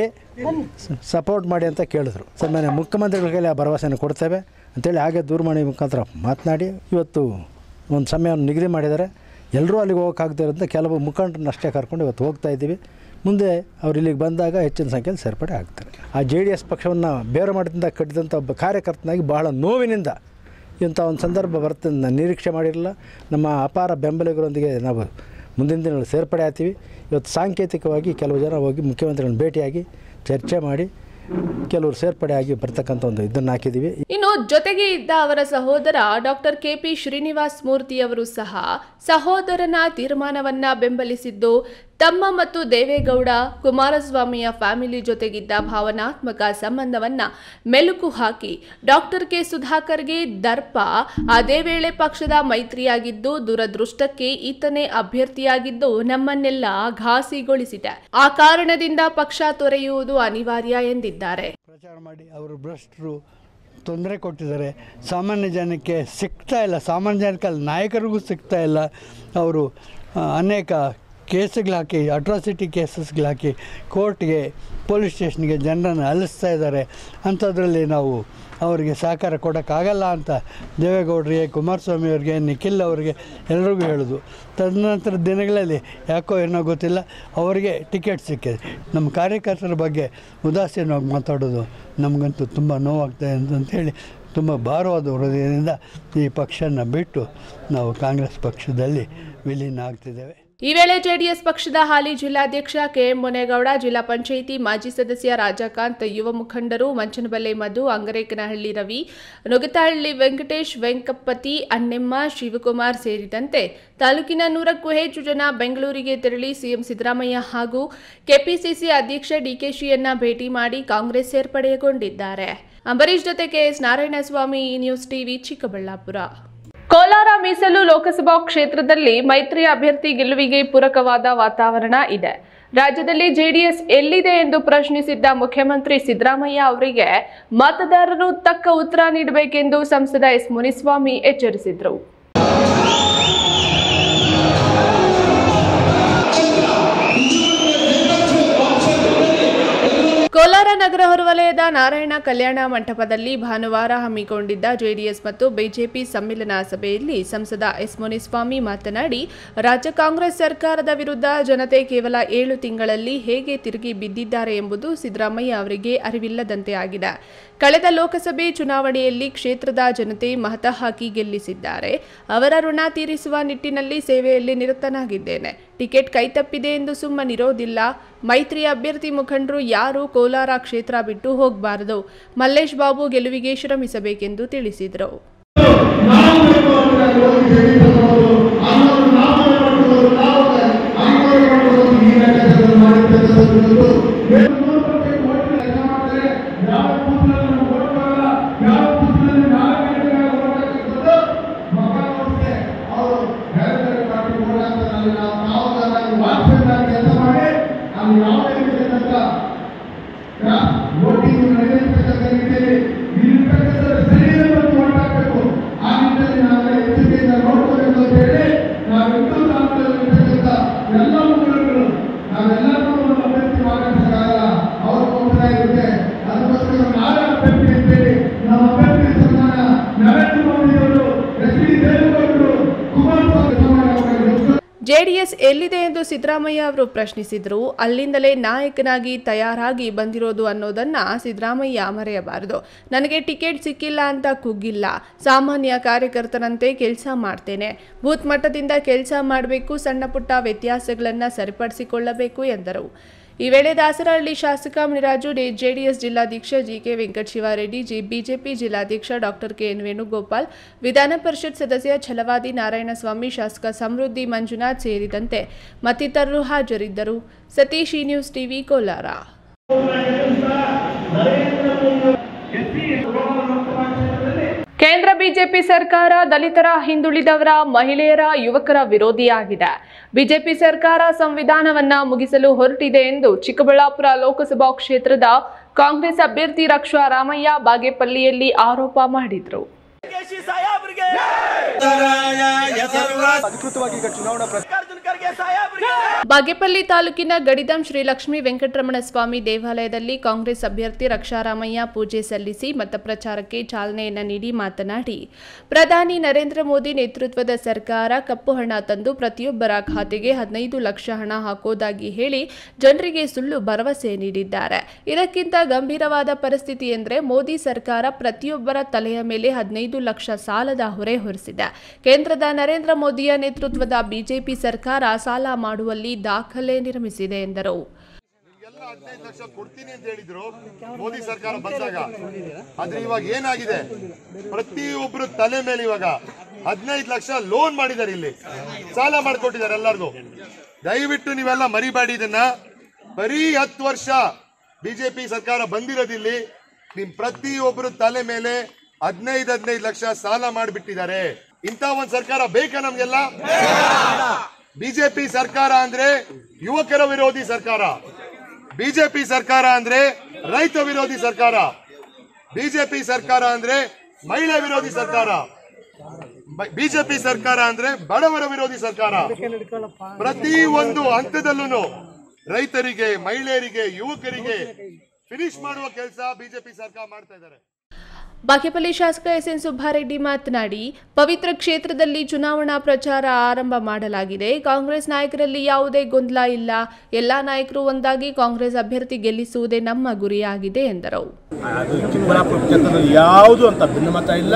ಸಪೋರ್ಟ್ ಮಾಡಿ ಅಂತ ಕೇಳಿದ್ರು ಸನ್ಮಾನ್ಯ ಮುಖ್ಯಮಂತ್ರಿಗಳ ಕೈಲಿ ಆ ಭರವಸೆಯನ್ನು ಕೊಡ್ತೇವೆ ಅಂತೇಳಿ ಹಾಗೆ ದೂರವಾಣಿ ಮುಖಾಂತರ ಮಾತನಾಡಿ ಇವತ್ತು ಒಂದು ಸಮಯವನ್ನು ನಿಗದಿ ಮಾಡಿದ್ದಾರೆ ಎಲ್ಲರೂ ಅಲ್ಲಿಗೆ ಹೋಗೋಕ್ಕಾಗದೇ ಇರೋದ್ರಿಂದ ಕೆಲವು ಮುಖಂಡರನ್ನ ಅಷ್ಟೇ ಕರ್ಕೊಂಡು ಇವತ್ತು ಹೋಗ್ತಾ ಇದ್ದೀವಿ ಮುಂದೆ ಅವ್ರು ಇಲ್ಲಿಗೆ ಬಂದಾಗ ಹೆಚ್ಚಿನ ಸಂಖ್ಯೆಯಲ್ಲಿ ಸೇರ್ಪಡೆ ಆಗ್ತಾರೆ ಆ ಜೆ ಡಿ ಎಸ್ ಪಕ್ಷವನ್ನು ಬೇರೆ ಮಾಡಿದಿಂದ ಕಟ್ಟಿದಂಥ ಒಬ್ಬ ಕಾರ್ಯಕರ್ತನಾಗಿ ಬಹಳ ನೋವಿನಿಂದ ಇಂಥ ಒಂದು ಸಂದರ್ಭ ಬರುತ್ತೆ ಅಂತ ನಾನು ನಿರೀಕ್ಷೆ ಮಾಡಿರಲಿಲ್ಲ ನಮ್ಮ ಅಪಾರ ಬೆಂಬಲಿಗರೊಂದಿಗೆ ನಾವು ಮುಂದಿನ ದಿನಗಳು ಸೇರ್ಪಡೆ ಆಗ್ತೀವಿ ಇವತ್ತು ಸಾಂಕೇತಿಕವಾಗಿ ಕೆಲವು ಜನ ಹೋಗಿ ಮುಖ್ಯಮಂತ್ರಿಗಳನ್ನ ಭೇಟಿಯಾಗಿ ಚರ್ಚೆ ಮಾಡಿ ಕೆಲವರು ಸೇರ್ಪಡೆ ಆಗಿ ಬರ್ತಕ್ಕಂಥ ಒಂದು ಇದನ್ನು ಹಾಕಿದ್ದೀವಿ ಇನ್ನು ಜೊತೆಗೆ ಇದ್ದ ಅವರ ಸಹೋದರ ಡಾಕ್ಟರ್ ಕೆಪಿ ಶ್ರೀನಿವಾಸ್ ಮೂರ್ತಿ ಅವರು ಸಹ ಸಹೋದರನ ತೀರ್ಮಾನವನ್ನ ಬೆಂಬಲಿಸಿದ್ದು ತಮ್ಮ ಮತ್ತು ದೇವೇಗೌಡ ಕುಮಾರಸ್ವಾಮಿಯ ಫ್ಯಾಮಿಲಿ ಜೊತೆಗಿದ್ದ ಭಾವನಾತ್ಮಕ ಸಂಬಂಧವನ್ನ ಮೆಲುಕು ಹಾಕಿ ಡಾಕ್ಟರ್ ಕೆ ಸುಧಾಕರ್ಗೆ ದರ್ಪ ಅದೇ ವೇಳೆ ಪಕ್ಷದ ಮೈತ್ರಿಯಾಗಿದ್ದು ದುರದೃಷ್ಟಕ್ಕೆ ಈತನೇ ಅಭ್ಯರ್ಥಿಯಾಗಿದ್ದು ನಮ್ಮನ್ನೆಲ್ಲ ಘಾಸಿಗೊಳಿಸಿದೆ ಆ ಕಾರಣದಿಂದ ಪಕ್ಷ ತೊರೆಯುವುದು ಅನಿವಾರ್ಯ ಎಂದಿದ್ದಾರೆ ಪ್ರಚಾರ ಮಾಡಿ ಅವರು ಭ್ರಷ್ಟರು ತೊಂದರೆ ಕೊಟ್ಟಿದ್ದಾರೆ ಸಾಮಾನ್ಯ ಜನಕ್ಕೆ ಸಿಗ್ತಾ ಇಲ್ಲ ಸಾಮಾನ್ಯ ಜನಕ್ಕೆ ಅಲ್ಲಿ ನಾಯಕರಿಗೂ ಸಿಗ್ತಾ ಇಲ್ಲ ಅವರು ಆ, ಅನೇಕ ಕೇಸ್ಗಳು ಹಾಕಿ ಅಟ್ರಾಸಿಟಿ ಕೇಸಸ್ಗಳು ಹಾಕಿ ಕೋರ್ಟ್ಗೆ ಪೊಲೀಸ್ ಸ್ಟೇಷನ್ಗೆ ಜನರನ್ನು ಅಲಿಸ್ತಾ ಇದ್ದಾರೆ ಅಂಥದ್ರಲ್ಲಿ ನಾವು ಅವರಿಗೆ ಸಹಕಾರ ಕೊಡೋಕ್ಕಾಗಲ್ಲ ಅಂತ ದೇವೇಗೌಡರಿಗೆ ಕುಮಾರಸ್ವಾಮಿ ಅವರಿಗೆ ನಿಖಿಲ್ ಅವರಿಗೆ ಎಲ್ರಿಗೂ ಹೇಳೋದು ತದನಂತರ ದಿನಗಳಲ್ಲಿ ಯಾಕೋ ಏನೋ ಗೊತ್ತಿಲ್ಲ ಅವರಿಗೆ ಟಿಕೆಟ್ ಸಿಕ್ಕಿದೆ ನಮ್ಮ ಕಾರ್ಯಕರ್ತರ ಬಗ್ಗೆ ಉದಾಸೀನವಾಗಿ ಮಾತಾಡೋದು ನಮಗಂತೂ ತುಂಬ ನೋವಾಗ್ತದೆ ಅಂತಂತೇಳಿ ತುಂಬ ಭಾರವಾದ ಹೃದಯದಿಂದ ಈ ಪಕ್ಷನ ಬಿಟ್ಟು ನಾವು ಕಾಂಗ್ರೆಸ್ ಪಕ್ಷದಲ್ಲಿ ವಿಲೀನ ಆಗ್ತಿದ್ದೇವೆ ಈ ವೇಳೆ ಜೆಡಿಎಸ್ ಪಕ್ಷದ ಹಾಲಿ ಜಿಲ್ಲಾಧ್ಯಕ್ಷ ಕೆಎಂ ಮುನೇಗೌಡ ಜಿಲ್ಲಾ ಪಂಚಾಯಿತಿ ಮಾಜಿ ಸದಸ್ಯ ರಾಜಕಾಂತ್ ಯುವ ಮುಖಂಡರು ಮಂಚನಬಲ್ಲೆ ಮಧು ಅಂಗರೇಕನಹಳ್ಳಿ ರವಿ ನುಗತಹಳ್ಳಿ ವೆಂಕಟೇಶ್ ವೆಂಕಪ್ಪತಿ ಅಣ್ಣೆಮ್ಮ ಶಿವಕುಮಾರ್ ಸೇರಿದಂತೆ ತಾಲೂಕಿನ ನೂರಕ್ಕೂ ಹೆಚ್ಚು ಜನ ಬೆಂಗಳೂರಿಗೆ ತೆರಳಿ ಸಿಎಂ ಸಿದ್ದರಾಮಯ್ಯ ಹಾಗೂ ಕೆಪಿಸಿಸಿ ಅಧ್ಯಕ್ಷ ಡಿಕೆಶಿಯನ್ನ ಭೇಟಿ ಮಾಡಿ ಕಾಂಗ್ರೆಸ್ ಸೇರ್ಪಡೆಗೊಂಡಿದ್ದಾರೆ ಅಂಬರೀಶ್ ಜೊತೆ ಕೆಎಸ್ ನಾರಾಯಣಸ್ವಾಮಿ ಈ ನ್ಯೂಸ್ ಟಿವಿ ಚಿಕ್ಕಬಳ್ಳಾಪುರ ಕೋಲಾರ ಮೀಸಲು ಲೋಕಸಭಾ ಕ್ಷೇತ್ರದಲ್ಲಿ ಮೈತ್ರಿ ಅಭ್ಯರ್ಥಿ ಗೆಲುವಿಗೆ ಪೂರಕವಾದ ವಾತಾವರಣ ಇದೆ ರಾಜ್ಯದಲ್ಲಿ ಜೆಡಿಎಸ್ ಎಲ್ಲಿದೆ ಎಂದು ಪ್ರಶ್ನಿಸಿದ್ದ ಮುಖ್ಯಮಂತ್ರಿ ಸಿದ್ದರಾಮಯ್ಯ ಅವರಿಗೆ ಮತದಾರರು ತಕ್ಕ ಉತ್ತರ ನೀಡಬೇಕೆಂದು ಸಂಸದ ಎಸ್ ಮುನಿಸ್ವಾಮಿ ಎಚ್ಚರಿಸಿದರು ಕೋಲಾರ ನಗರ ಹೊರವಲಯದ ನಾರಾಯಣ ಕಲ್ಯಾಣ ಮಂಟಪದಲ್ಲಿ ಭಾನುವಾರ ಹಮ್ಮಿಕೊಂಡಿದ್ದ ಜೆಡಿಎಸ್ ಮತ್ತು ಬಿಜೆಪಿ ಸಮ್ಮಿಲನ ಸಭೆಯಲ್ಲಿ ಸಂಸದ ಎಸ್ ಮುನಿಸ್ವಾಮಿ ಮಾತನಾಡಿ ರಾಜ್ಯ ಕಾಂಗ್ರೆಸ್ ಸರ್ಕಾರದ ವಿರುದ್ಧ ಜನತೆ ಕೇವಲ ಏಳು ತಿಂಗಳಲ್ಲಿ ಹೇಗೆ ತಿರುಗಿ ಬಿದ್ದಿದ್ದಾರೆ ಎಂಬುದು ಸಿದ್ದರಾಮಯ್ಯ ಅವರಿಗೆ ಅರಿವಿಲ್ಲದಂತೆ ಆಗಿದೆ ಕಳೆದ ಲೋಕಸಭೆ ಚುನಾವಣೆಯಲ್ಲಿ ಕ್ಷೇತ್ರದ ಜನತೆ ಮತ ಹಾಕಿ ಗೆಲ್ಲಿಸಿದ್ದಾರೆ ಅವರ ಋಣ ತೀರಿಸುವ ನಿಟ್ಟಿನಲ್ಲಿ ಸೇವೆಯಲ್ಲಿ ನಿರತನಾಗಿದ್ದೇನೆ ಟಿಕೆಟ್ ಕೈತಪ್ಪಿದೆ ಎಂದು ಸುಮ್ಮನಿರೋದಿಲ್ಲ ಮೈತ್ರಿ ಅಭ್ಯರ್ಥಿ ಮುಖಂಡರು ಯಾರು ಕೋಲಾರ ಕ್ಷೇತ್ರ ಬಿಟ್ಟು ಹೋಗಬಾರದು ಮಲ್ಲೇಶ್ ಬಾಬು ಗೆಲುವಿಗೆ ಶ್ರಮಿಸಬೇಕೆಂದು ತಿಳಿಸಿದರು ವೋಟಿಂಗ್ ನಡೆಯತಕ್ಕಂಥ ರೀತಿಯಲ್ಲಿ ಇಲ್ಲಿರ್ತಕ್ಕಂಥ ಸ್ಥಳೀಯರನ್ನು ಮಾಡಬೇಕು ಆ ನಿಟ್ಟಿನಲ್ಲಿ ನಾವೆಲ್ಲ ಎಚ್ಚರಿಕೆಯಿಂದ ನೋಡ್ಕೋಬೇಕು ಅಂತ ಹೇಳಿ ನಾವೆಲ್ಲರೂ ನಾಮದಲ್ಲಿರ್ತಕ್ಕಂಥ ಎಲ್ಲ ಮುಖಂಡರು ನಾವೆಲ್ಲರೂ ಒಂದು ಅಭ್ಯರ್ಥಿ ಮಾಡಕ್ಕಾಗಲ್ಲ ಜೆಡಿಎಸ್ ಎಲ್ಲಿದೆ ಎಂದು ಸಿದ್ದರಾಮಯ್ಯ ಅವರು ಪ್ರಶ್ನಿಸಿದ್ರು ಅಲ್ಲಿಂದಲೇ ನಾಯಕನಾಗಿ ತಯಾರಾಗಿ ಬಂದಿರೋದು ಅನ್ನೋದನ್ನ ಸಿದ್ದರಾಮಯ್ಯ ಮರೆಯಬಾರದು ನನಗೆ ಟಿಕೆಟ್ ಸಿಕ್ಕಿಲ್ಲ ಅಂತ ಕುಗ್ಗಿಲ್ಲ ಸಾಮಾನ್ಯ ಕಾರ್ಯಕರ್ತರಂತೆ ಕೆಲಸ ಮಾಡ್ತೇನೆ ಬೂತ್ ಮಟ್ಟದಿಂದ ಕೆಲಸ ಮಾಡಬೇಕು ಸಣ್ಣ ಪುಟ್ಟ ವ್ಯತ್ಯಾಸಗಳನ್ನು ಸರಿಪಡಿಸಿಕೊಳ್ಳಬೇಕು ಎಂದರು ಈ ವೇಳೆ ದಾಸರಹಳ್ಳಿ ಶಾಸಕ ಮುನಿರಾಜು ಜೆಡಿಎಸ್ ಜಿಲ್ಲಾಧ್ಯಕ್ಷ ಜಿಕೆ ವೆಂಕಟ ಶಿವಾರೆಡ್ಡಿ ಜಿ ಬಿಜೆಪಿ ಜಿಲ್ಲಾಧ್ಯಕ್ಷ ಡಾಕ್ಟರ್ ಕೆಎನ್ ವೇಣುಗೋಪಾಲ್ ವಿಧಾನ ಪರಿಷತ್ ಸದಸ್ಯ ಛಲವಾದಿ ನಾರಾಯಣಸ್ವಾಮಿ ಶಾಸಕ ಸಮೃದ್ಧಿ ಮಂಜುನಾಥ್ ಸೇರಿದಂತೆ ಮತ್ತಿತರರು ಹಾಜರಿದ್ದರು ಸತೀಶ್ ಈ ನ್ಯೂಸ್ ಟಿವಿ ಕೋಲಾರ ಕೇಂದ್ರ ಬಿಜೆಪಿ ಸರ್ಕಾರ ದಲಿತರ ಹಿಂದುಳಿದವರ ಮಹಿಳೆಯರ ಯುವಕರ ವಿರೋಧಿಯಾಗಿದೆ ಬಿಜೆಪಿ ಸರ್ಕಾರ ಸಂವಿಧಾನವನ್ನ ಮುಗಿಸಲು ಹೊರಟಿದೆ ಎಂದು ಚಿಕ್ಕಬಳ್ಳಾಪುರ ಲೋಕಸಭಾ ಕ್ಷೇತ್ರದ ಕಾಂಗ್ರೆಸ್ ಅಭ್ಯರ್ಥಿ ರಕ್ಷಾ ರಾಮಯ್ಯ ಬಾಗೇಪಲ್ಲಿಯಲ್ಲಿ ಆರೋಪ ಮಾಡಿದರು ಕೇಶಿ ಸಾಹೇಬ್ರಿಗೆ ಅಧಿಕೃತವಾಗಿ ಈಗ ಚುನಾವಣಾ ಪ್ರಚಾರ ಮಲ್ಲಿಕಾರ್ಜುನ್ ಖರ್ಗೆ ಸಾಹೇಬ್ರಿಗೆ ಬಾಗೇಪಲ್ಲಿ ತಾಲೂಕಿನ ಗಡಿದಂ ಶ್ರೀ ಲಕ್ಷ್ಮೀ ವೆಂಕಟರಮಣ ಸ್ವಾಮಿ ದೇವಾಲಯದಲ್ಲಿ ಕಾಂಗ್ರೆಸ್ ಅಭ್ಯರ್ಥಿ ರಕ್ಷಾರಾಮಯ್ಯ ಪೂಜೆ ಸಲ್ಲಿಸಿ ಮತ ಪ್ರಚಾರಕ್ಕೆ ಚಾಲನೆಯನ್ನ ನೀಡಿ ಮಾತನಾಡಿ ಪ್ರಧಾನಿ ನರೇಂದ್ರ ಮೋದಿ ನೇತೃತ್ವದ ಸರ್ಕಾರ ಕಪ್ಪು ಹಣ ತಂದು ಪ್ರತಿಯೊಬ್ಬರ ಖಾತೆಗೆ ಹದಿನೈದು ಲಕ್ಷ ಹಣ ಹಾಕೋದಾಗಿ ಹೇಳಿ ಜನರಿಗೆ ಸುಳ್ಳು ಭರವಸೆ ನೀಡಿದ್ದಾರೆ ಇದಕ್ಕಿಂತ ಗಂಭೀರವಾದ ಪರಿಸ್ಥಿತಿ ಎಂದರೆ ಮೋದಿ ಸರ್ಕಾರ ಪ್ರತಿಯೊಬ್ಬರ ತಲೆಯ ಮೇಲೆ ಹದಿನೈದು ಲಕ್ಷ ಸಾಲದ ಹೊರೆ ಹೊರಿಸಿದೆ ಕೇಂದ್ರದ ನರೇಂದ್ರ ಮೋದಿಯ ನೇತೃತ್ವದ ಬಿಜೆಪಿ ಸರ್ಕಾರ ಸಾಲ ಮಾಡುವಲ್ಲಿ ದಾಖಲೆ ನಿರ್ಮಿಸಿದೆ ಎಂದರು ಎಲ್ಲ ಹದಿನೈದು ಲಕ್ಷ ಕೊಡ್ತೀನಿ ಅಂತ ಹೇಳಿದ್ರು ಮೋದಿ ಸರ್ಕಾರ ಬಂದಾಗ ಆದ್ರೆ ಇವಾಗ ಏನಾಗಿದೆ ಪ್ರತಿಯೊಬ್ರು ತಲೆ ಮೇಲೆ ಇವಾಗ ಹದಿನೈದು ಲಕ್ಷ ಲೋನ್ ಮಾಡಿದ್ದಾರೆ ಇಲ್ಲಿ ಸಾಲ ಮಾಡಿಕೊಟ್ಟಿದ್ದಾರೆ ಎಲ್ಲರಿಗೂ ದಯವಿಟ್ಟು ನೀವೆಲ್ಲ ಮರಿಬೇಡಿ ಇದನ್ನ ಬರೀ ಹತ್ತು ವರ್ಷ ಬಿಜೆಪಿ ಸರ್ಕಾರ ಬಂದಿರೋದಿಲ್ಲಿ ನಿಮ್ ಪ್ರತಿಯೊಬ್ರು ತಲೆ ಮೇಲೆ ಹದಿನೈದು ಹದಿನೈದು ಲಕ್ಷ ಸಾಲ ಮಾಡಿಬಿಟ್ಟಿದ್ದಾರೆ ಇಂಥ ಒಂದ್ ಸರ್ಕಾರ ಬೇಕಾ ನಮ್ಗೆಲ್ಲ ಬಿಜೆಪಿ ಸರ್ಕಾರ ಅಂದ್ರೆ ಯುವಕರ ವಿರೋಧಿ ಸರ್ಕಾರ ಬಿಜೆಪಿ ಸರ್ಕಾರ ಅಂದ್ರೆ ರೈತ ವಿರೋಧಿ ಸರ್ಕಾರ ಬಿಜೆಪಿ ಸರ್ಕಾರ ಅಂದ್ರೆ ಮಹಿಳಾ ವಿರೋಧಿ ಸರ್ಕಾರ ಬಿಜೆಪಿ ಸರ್ಕಾರ ಅಂದ್ರೆ ಬಡವರ ವಿರೋಧಿ ಸರ್ಕಾರ ಪ್ರತಿ ಒಂದು ಹಂತದಲ್ಲೂ ರೈತರಿಗೆ ಮಹಿಳೆಯರಿಗೆ ಯುವಕರಿಗೆ ಫಿನಿಶ್ ಮಾಡುವ ಕೆಲಸ ಬಿಜೆಪಿ ಸರ್ಕಾರ ಮಾಡ್ತಾ ಇದ್ದಾರೆ ಬಾಗೇಪಲ್ಲಿ ಶಾಸಕ ಎಸ್ ಎನ್ ಸುಬ್ಬಾರೆಡ್ಡಿ ಮಾತನಾಡಿ ಪವಿತ್ರ ಕ್ಷೇತ್ರದಲ್ಲಿ ಚುನಾವಣಾ ಪ್ರಚಾರ ಆರಂಭ ಮಾಡಲಾಗಿದೆ ಕಾಂಗ್ರೆಸ್ ನಾಯಕರಲ್ಲಿ ಯಾವುದೇ ಗೊಂದಲ ಇಲ್ಲ ಎಲ್ಲಾ ನಾಯಕರು ಒಂದಾಗಿ ಕಾಂಗ್ರೆಸ್ ಅಭ್ಯರ್ಥಿ ಗೆಲ್ಲಿಸುವುದೇ ನಮ್ಮ ಗುರಿಯಾಗಿದೆ ಎಂದರು ಅದು ಚಿಕ್ಕಬಳ್ಳಾಪುರ ಕ್ಷೇತ್ರದಲ್ಲಿ ಯಾವುದು ಅಂತ ಭಿನ್ನಮತ ಇಲ್ಲ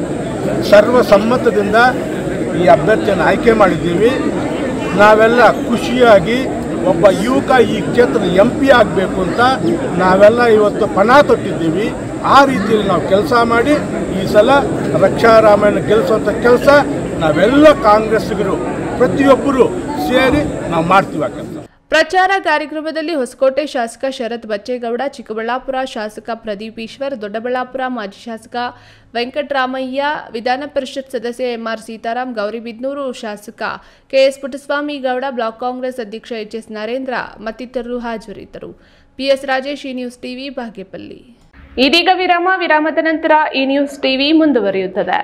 ಸರ್ವ ಸಮ್ಮತದಿಂದ ಈ ಅಭ್ಯರ್ಥಿಯನ್ನು ಆಯ್ಕೆ ಮಾಡಿದ್ದೀವಿ ನಾವೆಲ್ಲ ಖುಷಿಯಾಗಿ ಒಬ್ಬ ಯುವಕ ಈ ಕ್ಷೇತ್ರದ ಎಂ ಪಿ ಆಗಬೇಕು ಅಂತ ನಾವೆಲ್ಲ ಇವತ್ತು ಪಣ ತೊಟ್ಟಿದ್ದೀವಿ ಆ ರೀತಿಯಲ್ಲಿ ನಾವು ಕೆಲಸ ಮಾಡಿ ಈ ಸಲ ರಕ್ಷಾರಾಮಯ್ಯನ ಗೆಲ್ಲಿಸುವಂಥ ಕೆಲಸ ನಾವೆಲ್ಲ ಕಾಂಗ್ರೆಸ್ಸಿಗರು ಪ್ರತಿಯೊಬ್ಬರು ಸೇರಿ ನಾವು ಮಾಡ್ತೀವಿ ಆ ಕೆಲಸ ಪ್ರಚಾರ ಕಾರ್ಯಕ್ರಮದಲ್ಲಿ ಹೊಸಕೋಟೆ ಶಾಸಕ ಶರತ್ ಬಚ್ಚೇಗೌಡ ಚಿಕ್ಕಬಳ್ಳಾಪುರ ಶಾಸಕ ಪ್ರದೀಪ್ ಈಶ್ವರ್ ದೊಡ್ಡಬಳ್ಳಾಪುರ ಮಾಜಿ ಶಾಸಕ ವೆಂಕಟರಾಮಯ್ಯ ವಿಧಾನ ಪರಿಷತ್ ಸದಸ್ಯ ಎಂಆರ್ ಸೀತಾರಾಮ್ ಗೌರಿಬಿದ್ನೂರು ಶಾಸಕ KS Puttaswamy Gowda block Congress ಅಧ್ಯಕ್ಷ ಎಚ್ ಎಸ್ ನರೇಂದ್ರ ಮತ್ತಿತರರು ಹಾಜರಿದ್ದರು ಪಿಎಸ್ ರಾಜೇಶ್ ಈ ನ್ಯೂಸ್ ಟಿವಿ ಬಾಗೇಪಲ್ಲಿ ಇದೀಗ ವಿರಾಮ ವಿರಾಮದ ನಂತರ ಈ ನ್ಯೂಸ್ ಟಿವಿ ಮುಂದುವರಿಯುತ್ತದೆ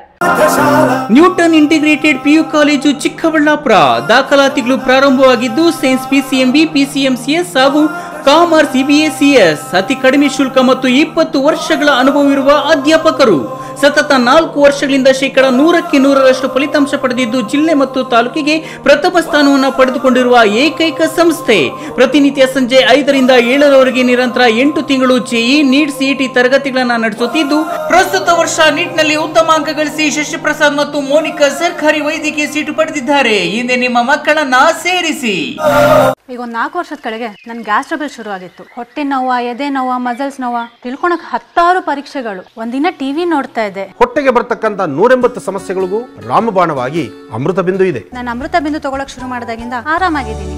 Newton integrated PU college Chikkaballapur ದಾಖಲಾತಿಗಳು ಪ್ರಾರಂಭವಾಗಿದ್ದು ಸೈನ್ಸ್ ಪಿಸಿಎಂಬಿ ಪಿಸಿಎಂಸಿಎಸ್ ಹಾಗೂ ಕಾಮರ್ಸ್ ಸಿಬಿಎಸ್ಇಎಸ್ ಅತಿ ಕಡಿಮೆ ಶುಲ್ಕ ಮತ್ತು ಇಪ್ಪತ್ತು ವರ್ಷಗಳ ಅನುಭವವಿರುವ ಅಧ್ಯಾಪಕರು ಸತತ ನಾಲ್ಕು ವರ್ಷಗಳಿಂದ ಶೇಕಡ ನೂರಕ್ಕೆ ನೂರರಷ್ಟು ಫಲಿತಾಂಶ ಪಡೆದಿದ್ದು ಜಿಲ್ಲೆ ಮತ್ತು ತಾಲೂಕಿಗೆ ಪ್ರಥಮ ಸ್ಥಾನವನ್ನು ಪಡೆದುಕೊಂಡಿರುವ ಏಕೈಕ ಸಂಸ್ಥೆ ಪ್ರತಿನಿತ್ಯ ಸಂಜೆ ಐದರಿಂದ ಏಳರವರೆಗೆ ನಿರಂತರ ಎಂಟು ತಿಂಗಳು ಜೆಇ ನೀಟ್ ಸಿಇಟಿ ತರಗತಿಗಳನ್ನು ನಡೆಸುತ್ತಿದ್ದು ಪ್ರಸ್ತುತ ವರ್ಷ ನೀಟ್ನಲ್ಲಿ ಉತ್ತಮ ಅಂಕ ಗಳಿಸಿ ಶಶಿಪ್ರಸಾದ್ ಮತ್ತು ಮೋನಿಕಾ ಸರ್ಕಾರಿ ವೈದ್ಯಕೀಯ ಸೀಟು ಪಡೆದಿದ್ದಾರೆ ಹಿಂದೆ ನಿಮ್ಮ ಮಕ್ಕಳನ್ನ ಸೇರಿಸಿ ಈಗ ಒಂದು ನಾಲ್ಕು ವರ್ಷದ ಕೆಳಗೆ ನನ್ನ ಗ್ಯಾಸ್ ಟ್ರಬಲ್ ಶುರು ಆಗಿತ್ತು ಹೊಟ್ಟೆ ನೋವ ಎದೆ ನೋವ ಮಸಲ್ಸ್ ನೋವ ತಿಳ್ಕೊಳಕ್ ಹತ್ತಾರು ಪರೀಕ್ಷೆಗಳು ಒಂದಿನ ಟಿವಿ ನೋಡ್ತಾ ಇದ್ದೆ ಹೊಟ್ಟೆಗೆ ಬರ್ತಕ್ಕಂಥ ನೂರೆಂಬತ್ತು ಸಮಸ್ಯೆಗಳಿಗೂ ರಾಮಬಾಣವಾಗಿ ಅಮೃತ ಬಿಂದು ಇದೆ ನಾನು ಅಮೃತ ಬಿಂದು ತಗೊಳಕ್ ಶುರು ಮಾಡಿದಾಗಿಂದ ಆರಾಮಾಗಿದ್ದೀನಿ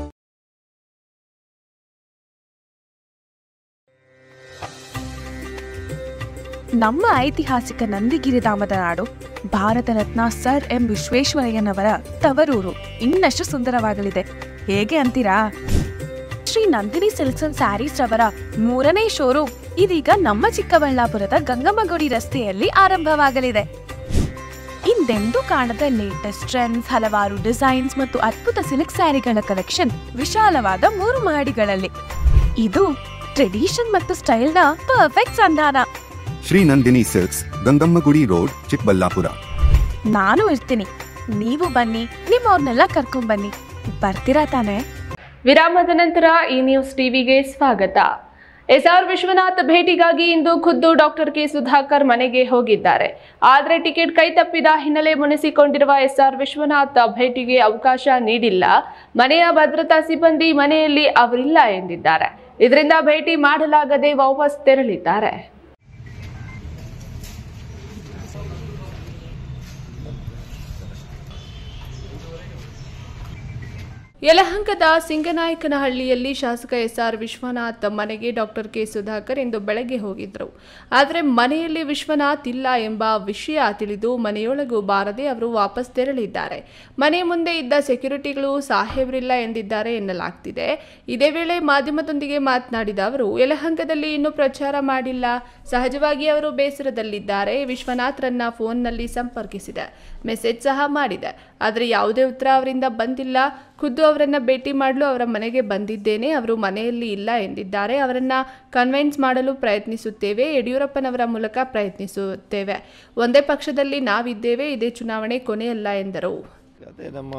ನಮ್ಮ ಐತಿಹಾಸಿಕ ನಂದಿಗಿರಿ ಧಾಮದ ನಾಡು ಭಾರತ ರತ್ನ ಸರ್ ಎಂ ವಿಶ್ವೇಶ್ವರಯ್ಯನವರ ತವರೂರು ಇನ್ನಷ್ಟು ಸುಂದರವಾಗಲಿದೆ ಹೇಗೆ ಅಂತೀರಾ Shri Nandini silks and sarees ರವರ ಮೂರನೇ ಶೋರೂಮ್ ಇದೀಗ ನಮ್ಮ ಚಿಕ್ಕಬಳ್ಳಾಪುರದ ಗಂಗಮ್ಮಗುಡಿ ರಸ್ತೆಯಲ್ಲಿ ಆರಂಭವಾಗಲಿದೆ ಹಿಂದೆಂದೂ ಕಾಣದ ಲೇಟೆಸ್ಟ್ ಟ್ರೆಂಡ್ಸ್ ಹಲವಾರು ಡಿಸೈನ್ಸ್ ಮತ್ತು ಅದ್ಭುತ ಸಿಲ್ಕ್ ಸ್ಯಾರಿಗಳ ಕಲೆಕ್ಷನ್ ವಿಶಾಲವಾದ ಮೂರು ಮಹಡಿಗಳಲ್ಲಿ ಇದು ಟ್ರೆಡಿಷನ್ ಮತ್ತು ಸ್ಟೈಲ್ನ ಪರ್ಫೆಕ್ಟ್ ಸಂಧಾನ ಶ್ರೀ ನಂದಿನಿ ಸಿಲ್ಕ್ಸ್ ಗಂಗಮ್ಮಗುಡಿ ರೋಡ್ ಚಿಕ್ಕಬಳ್ಳಾಪುರ ನಾನು ಇರ್ತೀನಿ ನೀವು ಬನ್ನಿ ನಿಮ್ಮವ್ರನ್ನೆಲ್ಲ ಕರ್ಕೊಂಡ್ ಬನ್ನಿ ಬರ್ತೀರಾ ತಾನೇ ವಿರಾಮದ ನಂತರ ಈ ನ್ಯೂಸ್ ಟಿವಿಗೆ ಸ್ವಾಗತ ಎಸ್ಆರ್ ವಿಶ್ವನಾಥ್ ಭೇಟಿಗಾಗಿ ಇಂದು ಖುದ್ದು ಡಾಕ್ಟರ್ ಕೆ ಸುಧಾಕರ್ ಮನೆಗೆ ಹೋಗಿದ್ದಾರೆ ಆದರೆ ಟಿಕೆಟ್ ಕೈತಪ್ಪಿದ ಹಿನ್ನೆಲೆ ಮುನಿಸಿಕೊಂಡಿರುವ ಎಸ್ಆರ್ ವಿಶ್ವನಾಥ್ ಭೇಟಿಗೆ ಅವಕಾಶ ನೀಡಿಲ್ಲ ಮನೆಯ ಭದ್ರತಾ ಸಿಬ್ಬಂದಿ ಮನೆಯಲ್ಲಿ ಅವರಿಲ್ಲ ಎಂದಿದ್ದಾರೆ ಇದರಿಂದ ಭೇಟಿ ಮಾಡಲಾಗದೆ ವಾಪಸ್ ತೆರಳಿದ್ದಾರೆ ಯಲಹಂಕದ ಸಿಂಗನಾಯಕನಹಳ್ಳಿಯಲ್ಲಿ ಶಾಸಕ ಎಸ್ಆರ್ ವಿಶ್ವನಾಥ್ ಮನೆಗೆ ಡಾಕ್ಟರ್ ಕೆ ಸುಧಾಕರ್ ಇಂದು ಬೆಳಗ್ಗೆ ಹೋಗಿದ್ರು ಆದರೆ ಮನೆಯಲ್ಲಿ ವಿಶ್ವನಾಥ್ ಇಲ್ಲ ಎಂಬ ವಿಷಯ ತಿಳಿದು ಮನೆಯೊಳಗೂ ಬಾರದೆ ಅವರು ವಾಪಸ್ ತೆರಳಿದ್ದಾರೆ ಮನೆ ಮುಂದೆ ಇದ್ದ ಸೆಕ್ಯೂರಿಟಿಗಳು ಸಾಹೇಬ್ರಿಲ್ಲ ಎಂದಿದ್ದಾರೆ ಎನ್ನಲಾಗ್ತಿದೆ ಇದೇ ವೇಳೆ ಮಾಧ್ಯಮದೊಂದಿಗೆ ಮಾತನಾಡಿದ ಅವರು ಯಲಹಂಕದಲ್ಲಿ ಇನ್ನೂ ಪ್ರಚಾರ ಮಾಡಿಲ್ಲ ಸಹಜವಾಗಿ ಅವರು ಬೇಸರದಲ್ಲಿದ್ದಾರೆ ವಿಶ್ವನಾಥ್ರನ್ನ ಫೋನ್ನಲ್ಲಿ ಸಂಪರ್ಕಿಸಿದೆ ಮೆಸೇಜ್ ಸಹ ಮಾಡಿದೆ ಆದರೆ ಯಾವುದೇ ಉತ್ತರ ಅವರಿಂದ ಬಂದಿಲ್ಲ ಖುದ್ದು ಅವರನ್ನ ಭೇಟಿ ಮಾಡಲು ಅವರ ಮನೆಗೆ ಬಂದಿದ್ದೇನೆ ಅವರು ಮನೆಯಲ್ಲಿ ಇಲ್ಲ ಎಂದಿದ್ದಾರೆ ಅವರನ್ನ ಕನ್ವಿನ್ಸ್ ಮಾಡಲು ಪ್ರಯತ್ನಿಸುತ್ತೇವೆ ಯಡಿಯೂರಪ್ಪನವರ ಮೂಲಕ ಪ್ರಯತ್ನಿಸುತ್ತೇವೆ ಒಂದೇ ಪಕ್ಷದಲ್ಲಿ ನಾವಿದ್ದೇವೆ ಇದೇ ಚುನಾವಣೆ ಕೊನೆಯಲ್ಲ ಎಂದರು ಅದೇ ನಮ್ಮ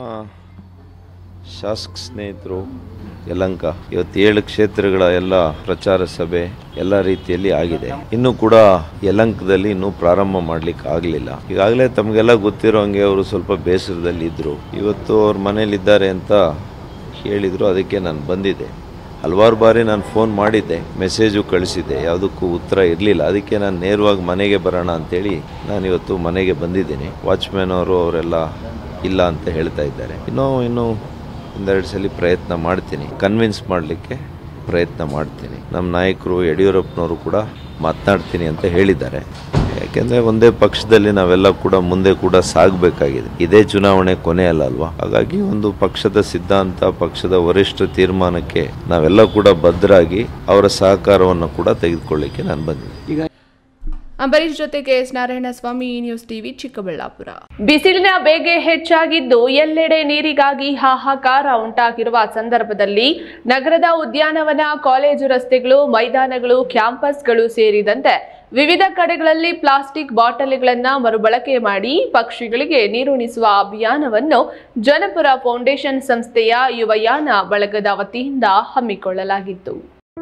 ಶಾಸಕ ಸ್ನೇಹಿತರು ಯಲಂಕ ಇವತ್ತು ಏಳು ಕ್ಷೇತ್ರಗಳ ಎಲ್ಲ ಪ್ರಚಾರ ಸಭೆ ಎಲ್ಲ ರೀತಿಯಲ್ಲಿ ಆಗಿದೆ ಇನ್ನು ಕೂಡ ಯಲಂಕದಲ್ಲಿ ಇನ್ನೂ ಪ್ರಾರಂಭ ಮಾಡ್ಲಿಕ್ಕೆ ಆಗಲಿಲ್ಲ ಈಗಾಗಲೇ ತಮಗೆಲ್ಲ ಗೊತ್ತಿರೋ ಹಂಗೆ ಅವರು ಸ್ವಲ್ಪ ಬೇಸರದಲ್ಲಿ ಇದ್ರು ಇವತ್ತು ಅವ್ರ ಮನೇಲಿದ್ದಾರೆ ಅಂತ ಹೇಳಿದ್ರು ಅದಕ್ಕೆ ನಾನು ಬಂದಿದ್ದೆ ಹಲವಾರು ಬಾರಿ ನಾನು ಫೋನ್ ಮಾಡಿದ್ದೆ ಮೆಸೇಜು ಕಳಿಸಿದ್ದೆ ಯಾವುದಕ್ಕೂ ಉತ್ತರ ಇರಲಿಲ್ಲ ಅದಕ್ಕೆ ನಾನು ನೇರವಾಗಿ ಮನೆಗೆ ಬರೋಣ ಅಂತೇಳಿ ನಾನು ಇವತ್ತು ಮನೆಗೆ ಬಂದಿದ್ದೀನಿ ವಾಚ್ಮ್ಯಾನ್ ಅವರು ಅವರೆಲ್ಲ ಇಲ್ಲ ಅಂತ ಹೇಳ್ತಾ ಇದ್ದಾರೆ ಇನ್ನೂ ಇನ್ನೂ ಒಂದೆರಡು ಸಲ ಪ್ರಯತ್ನ ಮಾಡ್ತೀನಿ ಕನ್ವಿನ್ಸ್ ಮಾಡಲಿಕ್ಕೆ ಪ್ರಯತ್ನ ಮಾಡ್ತೀನಿ ನಮ್ಮ ನಾಯಕರು ಯಡಿಯೂರಪ್ಪನವರು ಕೂಡ ಮಾತನಾಡ್ತೀನಿ ಅಂತ ಹೇಳಿದ್ದಾರೆ ಯಾಕೆಂದರೆ ಒಂದೇ ಪಕ್ಷದಲ್ಲಿ ನಾವೆಲ್ಲ ಕೂಡ ಮುಂದೆ ಕೂಡ ಸಾಗಬೇಕಾಗಿದೆ ಇದೇ ಚುನಾವಣೆ ಕೊನೆ ಅಲ್ಲ ಅಲ್ವಾ ಹಾಗಾಗಿ ಒಂದು ಪಕ್ಷದ ಸಿದ್ಧಾಂತ ಪಕ್ಷದ ವರಿಷ್ಠ ತೀರ್ಮಾನಕ್ಕೆ ನಾವೆಲ್ಲ ಕೂಡ ಬದ್ಧರಾಗಿ ಅವರ ಸಹಕಾರವನ್ನು ಕೂಡ ತೆಗೆದುಕೊಳ್ಳಿಕ್ಕೆ ನಾನು ಬಂದಿದ್ದೀನಿ ಅಂಬರೀಶ್ ಜೊತೆಗೆ ಎಸ್ ನಾರಾಯಣಸ್ವಾಮಿ ಈ ನ್ಯೂಸ್ ಟಿವಿ ಚಿಕ್ಕಬಳ್ಳಾಪುರ ಬಿಸಿಲಿನ ಬೇಗೆ ಹೆಚ್ಚಾಗಿದ್ದು ಎಲ್ಲೆಡೆ ನೀರಿಗಾಗಿ ಹಾಹಾಕಾರ ಉಂಟಾಗಿರುವ ಸಂದರ್ಭದಲ್ಲಿ ನಗರದ ಉದ್ಯಾನವನ ಕಾಲೇಜು ರಸ್ತೆಗಳು ಮೈದಾನಗಳು ಕ್ಯಾಂಪಸ್ಗಳು ಸೇರಿದಂತೆ ವಿವಿಧ ಕಡೆಗಳಲ್ಲಿ ಪ್ಲಾಸ್ಟಿಕ್ ಬಾಟಲಿಗಳನ್ನು ಮರುಬಳಕೆ ಮಾಡಿ ಪಕ್ಷಿಗಳಿಗೆ ನೀರುಣಿಸುವ ಅಭಿಯಾನವನ್ನು ಜನಪುರ ಫೌಂಡೇಶನ್ ಸಂಸ್ಥೆಯ ಯುವಯಾನ ಬಳಗದ ವತಿಯಿಂದ ಹಮ್ಮಿಕೊಳ್ಳಲಾಗಿತ್ತು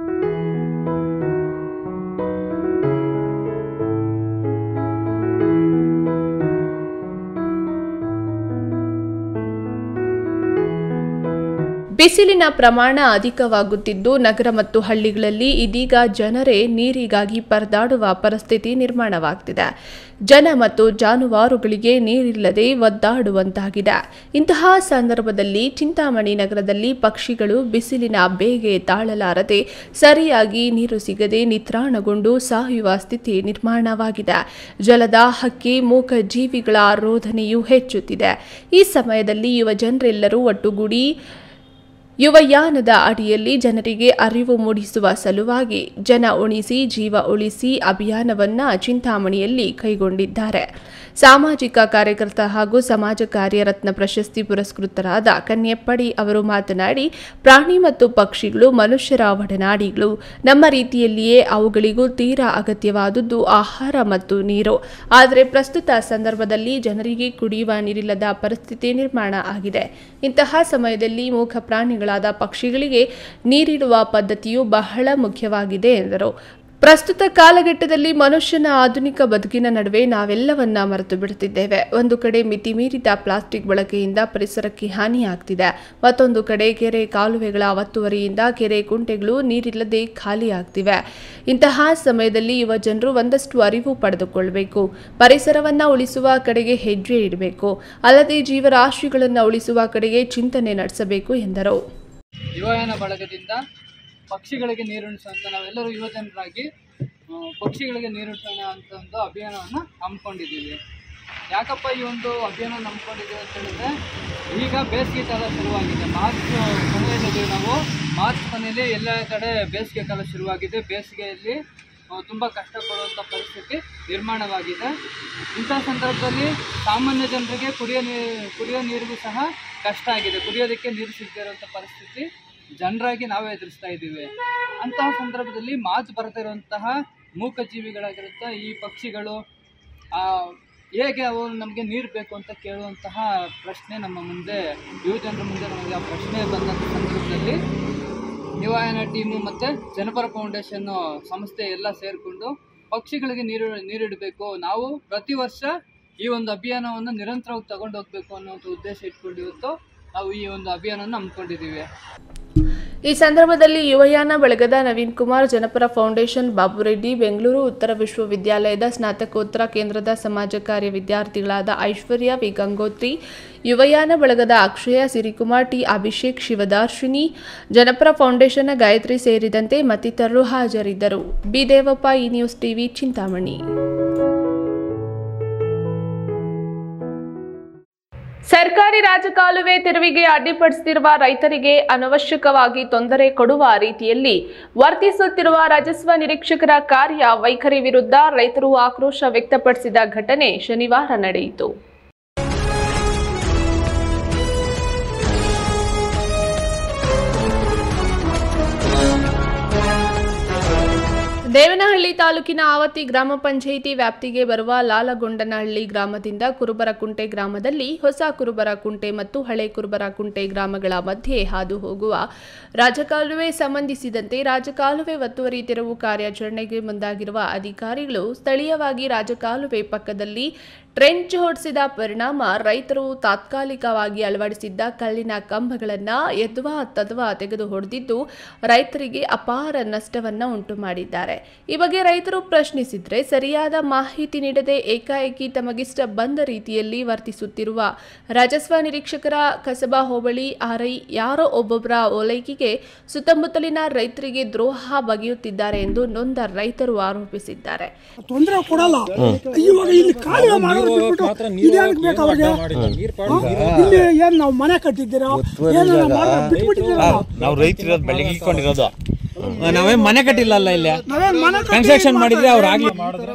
ಬಿಸಿಲಿನ ಪ್ರಮಾಣ ಅಧಿಕವಾಗುತ್ತಿದ್ದು ನಗರ ಮತ್ತು ಹಳ್ಳಿಗಳಲ್ಲಿ ಇದೀಗ ಜನರೇ ನೀರಿಗಾಗಿ ಪರದಾಡುವ ಪರಿಸ್ಥಿತಿ ನಿರ್ಮಾಣವಾಗ್ತಿದೆ ಜನ ಮತ್ತು ಜಾನುವಾರುಗಳಿಗೆ ನೀರಿಲ್ಲದೆ ಒದ್ದಾಡುವಂತಾಗಿದೆ ಇಂತಹ ಸಂದರ್ಭದಲ್ಲಿ ಚಿಂತಾಮಣಿ ನಗರದಲ್ಲಿ ಪಕ್ಷಿಗಳು ಬಿಸಿಲಿನ ಬೇಗೆ ತಾಳಲಾರದೆ ಸರಿಯಾಗಿ ನೀರು ಸಿಗದೆ ನಿತ್ರಾಣಗೊಂಡು ಸಾಯುವ ಸ್ಥಿತಿ ನಿರ್ಮಾಣವಾಗಿದೆ ಜಲದ ಹಕ್ಕಿ ಮೂಕ ಜೀವಿಗಳ ರೋಧನೆಯೂ ಹೆಚ್ಚುತ್ತಿದೆ ಈ ಸಮಯದಲ್ಲಿ ಯುವ ಜನರೆಲ್ಲರೂ ಒಟ್ಟುಗೂಡಿ ಯುವಯಾನದ ಅಡಿಯಲ್ಲಿ ಜನರಿಗೆ ಅರಿವು ಮೂಡಿಸುವ ಸಲುವಾಗಿ ಜನ ಉಳಿಸಿ ಜೀವ ಉಳಿಸಿ ಅಭಿಯಾನವನ್ನ ಚಿಂತಾಮಣಿಯಲ್ಲಿ ಕೈಗೊಂಡಿದ್ದಾರೆ ಸಾಮಾಜಿಕ ಕಾರ್ಯಕರ್ತ ಹಾಗೂ ಸಮಾಜ ಕಾರ್ಯರತ್ನ ಪ್ರಶಸ್ತಿ ಪುರಸ್ಕೃತರಾದ ಕನ್ಯಪ್ಪಡಿ ಅವರು ಮಾತನಾಡಿ ಪ್ರಾಣಿ ಮತ್ತು ಪಕ್ಷಿಗಳು ಮನುಷ್ಯರ ಒಡನಾಡಿಗಳು ನಮ್ಮ ರೀತಿಯಲ್ಲಿಯೇ ಅವುಗಳಿಗೂ ತೀರಾ ಅಗತ್ಯವಾದುದು ಆಹಾರ ಮತ್ತು ನೀರು ಆದರೆ ಪ್ರಸ್ತುತ ಸಂದರ್ಭದಲ್ಲಿ ಜನರಿಗೆ ಕುಡಿಯುವ ನೀರಿಲ್ಲದ ಪರಿಸ್ಥಿತಿ ನಿರ್ಮಾಣ ಆಗಿದೆ ಇಂತಹ ಸಮಯದಲ್ಲಿ ಮೂಕ ಪ್ರಾಣಿಗಳಾದ ಪಕ್ಷಿಗಳಿಗೆ ನೀರಿಡುವ ಪದ್ಧತಿಯು ಬಹಳ ಮುಖ್ಯವಾಗಿದೆ ಎಂದರು ಪ್ರಸ್ತುತ ಕಾಲಘಟ್ಟದಲ್ಲಿ ಮನುಷ್ಯನ ಆಧುನಿಕ ಬದುಕಿನ ನಡುವೆ ನಾವೆಲ್ಲವನ್ನ ಮರೆತು ಬಿಡುತ್ತಿದ್ದೇವೆ ಒಂದು ಕಡೆ ಮಿತಿ ಮೀರಿದ ಪ್ಲಾಸ್ಟಿಕ್ ಬಳಕೆಯಿಂದ ಪರಿಸರಕ್ಕೆ ಹಾನಿಯಾಗ್ತಿದೆ ಮತ್ತೊಂದು ಕಡೆ ಕೆರೆ ಕಾಲುವೆಗಳ ಒತ್ತುವರಿಯಿಂದ ಕೆರೆ ಕುಂಟೆಗಳು ನೀರಿಲ್ಲದೆ ಖಾಲಿಯಾಗ್ತಿವೆ ಇಂತಹ ಸಮಯದಲ್ಲಿ ಯುವ ಜನರು ಒಂದಷ್ಟು ಅರಿವು ಪಡೆದುಕೊಳ್ಳಬೇಕು ಪರಿಸರವನ್ನ ಉಳಿಸುವ ಕಡೆಗೆ ಹೆಜ್ಜೆ ಇಡಬೇಕು ಅಲ್ಲದೆ ಜೀವರಾಶಿಗಳನ್ನು ಉಳಿಸುವ ಕಡೆಗೆ ಚಿಂತನೆ ನಡೆಸಬೇಕು ಎಂದರು ಯುವಯಾನ ಬಳಗದಿಂದ ಪಕ್ಷಿಗಳಿಗೆ ನೀರುಣಿಸುವಂತ ನಾವೆಲ್ಲರೂ ಯುವಜನರಾಗಿ ಆ, ಪಕ್ಷಿಗಳಿಗೆ ನೀರುಣಿಸೋಣ ಅಂತ ಒಂದು ಅಭಿಯಾನವನ್ನು ಹಮ್ಮಿಕೊಂಡಿದ್ದೀವಿ ಯಾಕಪ್ಪ ಈ ಒಂದು ಅಭಿಯಾನ ಹಮ್ಮಿಕೊಂಡಿದ್ದೀವಿ ಅಂತ ಹೇಳಿದ್ರೆ ಈಗ ಬೇಸಿಗೆ ಕಾಲ ಶುರುವಾಗಿದೆ ಮಾರ್ಚ್ ಕೊನೆಯಲ್ಲಿದ್ದೀವಿ ನಾವು ಮಾರ್ಚ್ ಕೊನೆಯಲ್ಲಿ ಎಲ್ಲ ಕಡೆ ಬೇಸಿಗೆ ಕಾಲ ಶುರುವಾಗಿದೆ ಬೇಸಿಗೆಯಲ್ಲಿ ಆ, ತುಂಬ ಕಷ್ಟಪಡುವಂಥ ಪರಿಸ್ಥಿತಿ ನಿರ್ಮಾಣವಾಗಿದೆ ಇಂಥ ಸಂದರ್ಭದಲ್ಲಿ ಸಾಮಾನ್ಯ ಜನರಿಗೆ ಕುಡಿಯೋ ನೀರು ಕುಡಿಯೋ ನೀರಿಗೂ ಸಹ ಕಷ್ಟ ಆಗಿದೆ ಕುಡಿಯೋದಕ್ಕೆ ನೀರು ಸಿಗದೇ ಇರುವಂಥ ಪರಿಸ್ಥಿತಿ ಜನರಾಗಿ ನಾವೇ ಎದುರಿಸ್ತಾ ಇದ್ದೀವಿ ಅಂತಹ ಸಂದರ್ಭದಲ್ಲಿ ಮಾತು ಬರ್ತಿರುವಂತಹ ಮೂಕ ಜೀವಿಗಳಾಗಿರುತ್ತ ಈ ಪಕ್ಷಿಗಳು ಆ ಹೇಗೆ ಅವರು ನಮಗೆ ನೀರು ಬೇಕು ಅಂತ ಕೇಳುವಂತಹ ಪ್ರಶ್ನೆ ನಮ್ಮ ಮುಂದೆ ಯುವಜನರ ಮುಂದೆ ನಮಗೆ ಆ ಪ್ರಶ್ನೆ ಬಂದಂಥ ಸಂದರ್ಭದಲ್ಲಿ ಯುವಯನ ಟೀಮು ಮತ್ತು ಜನಪರ ಫೌಂಡೇಶನ್ ಸಂಸ್ಥೆ ಎಲ್ಲ ಸೇರಿಕೊಂಡು ಪಕ್ಷಿಗಳಿಗೆ ನೀರು ನೀರಿಡಬೇಕು ನಾವು ಪ್ರತಿ ವರ್ಷ ಈ ಒಂದು ಅಭಿಯಾನವನ್ನು ನಿರಂತರವಾಗಿ ತಗೊಂಡು ಹೋಗ್ಬೇಕು ಅನ್ನೋಂಥ ಉದ್ದೇಶ ಇಟ್ಕೊಂಡು ಇವತ್ತು ನಾವು ಈ ಒಂದು ಅಭಿಯಾನವನ್ನು ಹಮ್ಮಿಕೊಂಡಿದ್ದೀವಿ ಈ ಸಂದರ್ಭದಲ್ಲಿ ಯುವಯಾನ ಬೆಳಗದ ನವೀನ್ ಕುಮಾರ್ ಜನಪರ ಫೌಂಡೇಶನ್ ಬಾಬುರೆಡ್ಡಿ ಬೆಂಗಳೂರು ಉತ್ತರ ವಿಶ್ವವಿದ್ಯಾಲಯದ ಸ್ನಾತಕೋತ್ತರ ಕೇಂದ್ರದ ಸಮಾಜ ಕಾರ್ಯ ವಿದ್ಯಾರ್ಥಿಗಳಾದ ಐಶ್ವರ್ಯ ವಿ ಗಂಗೋತ್ರಿ ಯುವಯಾನ ಬಳಗದ ಅಕ್ಷಯ ಸಿರಿಕುಮಾರ್ ಟಿ ಅಭಿಷೇಕ್ ಶಿವದಾರ್ಶಿನಿ ಜನಪರ ಫೌಂಡೇಶನ್ನ ಗಾಯತ್ರಿ ಸೇರಿದಂತೆ ಮತ್ತಿತರರು ಹಾಜರಿದ್ದರು ಬಿ ದೇವಪ್ಪ ಈ ನ್ಯೂಸ್ ಟಿವಿ ಚಿಂತಾಮಣಿ ಸರ್ಕಾರಿ ರಾಜಕಾಲುವೆ ತೆರವಿಗೆ ಅಡ್ಡಿಪಡಿಸುತ್ತಿರುವ ರೈತರಿಗೆ ಅನವಶ್ಯಕವಾಗಿ ತೊಂದರೆ ಕೊಡುವ ರೀತಿಯಲ್ಲಿ ವರ್ತಿಸುತ್ತಿರುವ ರಾಜಸ್ವ ನಿರೀಕ್ಷಕರ ಕಾರ್ಯ ವೈಖರಿ ವಿರುದ್ಧ ರೈತರು ಆಕ್ರೋಶ ವ್ಯಕ್ತಪಡಿಸಿದ ಘಟನೆ ಶನಿವಾರ ನಡೆಯಿತು ದೇವನಹಳ್ಳಿ ತಾಲೂಕಿನ ಆವತಿ ಗ್ರಾಮ ಪಂಚಾಯಿತಿ ವ್ಯಾಪ್ತಿಗೆ ಬರುವ ಲಾಲಗೊಂಡನಹಳ್ಳಿ ಗ್ರಾಮದಿಂದ ಕುರುಬರಕುಂಟೆ ಗ್ರಾಮದಲ್ಲಿ ಹೊಸ ಕುರುಬರಕುಂಟೆ ಮತ್ತು ಹಳೆ ಕುರುಬರಕುಂಟೆ ಗ್ರಾಮಗಳ ಮಧ್ಯೆ ಹಾದು ಹೋಗುವ ರಾಜಕಾಲುವೆ ಸಂಬಂಧಿಸಿದಂತೆ ರಾಜಕಾಲುವೆ ಒತ್ತುವರಿ ತೆರವು ಕಾರ್ಯಾಚರಣೆಗೆ ಮುಂದಾಗಿರುವ ಅಧಿಕಾರಿಗಳು ಸ್ಥಳೀಯವಾಗಿ ರಾಜಕಾಲುವೆ ಪಕ್ಕದಲ್ಲಿ ಟ್ರೆಂಚ್ ಹೊಡೆಸಿದ ಪರಿಣಾಮ ರೈತರು ತಾತ್ಕಾಲಿಕವಾಗಿ ಅಳವಡಿಸಿದ್ದ ಕಲ್ಲಿನ ಕಂಬಗಳನ್ನು ಎದ್ವಾ ತದ್ವಾ ತೆಗೆದು ಹೊಡೆದಿದ್ದು ರೈತರಿಗೆ ಅಪಾರ ನಷ್ಟವನ್ನು ಉಂಟು ಮಾಡಿದ್ದಾರೆ ಈ ಬಗ್ಗೆ ರೈತರು ಪ್ರಶ್ನಿಸಿದ್ರೆ ಸರಿಯಾದ ಮಾಹಿತಿ ನೀಡದೆ ಏಕಾಏಕಿ ತಮಗಿಷ್ಟ ಬಂದ ರೀತಿಯಲ್ಲಿ ವರ್ತಿಸುತ್ತಿರುವ ರಾಜಸ್ವ ನಿರೀಕ್ಷಕರ ಕಸಬಾ ಹೋಬಳಿ ಆರ್ಐ ಯಾರೋ ಒಬ್ಬೊಬ್ಬರ ಓಲೈಕೆಗೆ ಸುತ್ತಮುತ್ತಲಿನ ರೈತರಿಗೆ ದ್ರೋಹ ಬಗೆಯುತ್ತಿದ್ದಾರೆ ಎಂದು ನೊಂದ ರೈತರು ಆರೋಪಿಸಿದ್ದಾರೆ ತೊಂದರೆ ಕೊಡಲ್ಲ ಇವಾಗ ಇಲ್ಲಿ ಕಾಲುವೆ ಮಾಡೋದು ಬಿಟ್ಬಿಟ್ಟು ಇದ್ಯಾಕೆ ಬೇಕು ಅವ್ರಿಗೆ ಇಲ್ಲಿ ಏನ್ ನಾವು ಮನೆ ಕಟ್ಟಿದ್ದೀರಾ ಏನಾರ ಮಾಡೋದು ಬಿಟ್ಬಿಟ್ಟಿದ್ದೀರಾ ನಾವು ರೈತರಿರೋದು ಬೆಳಗ್ಗೆ ಇಟ್ಕೊಂಡಿರೋದು ನಾವೇನ್ ಮನೆ ಕಟ್ಟಿಲ್ಲಲ್ಲ ಇಲ್ಲಿ ನಾವೇನ್ ಮನೆ ಕಟ್ಟಿ ಕನ್ಸ್ಟ್ರಕ್ಷನ್ ಏನ್ ಮಾಡಿದ್ರೆ ಅವ್ರು ಆಗ್ಲಿ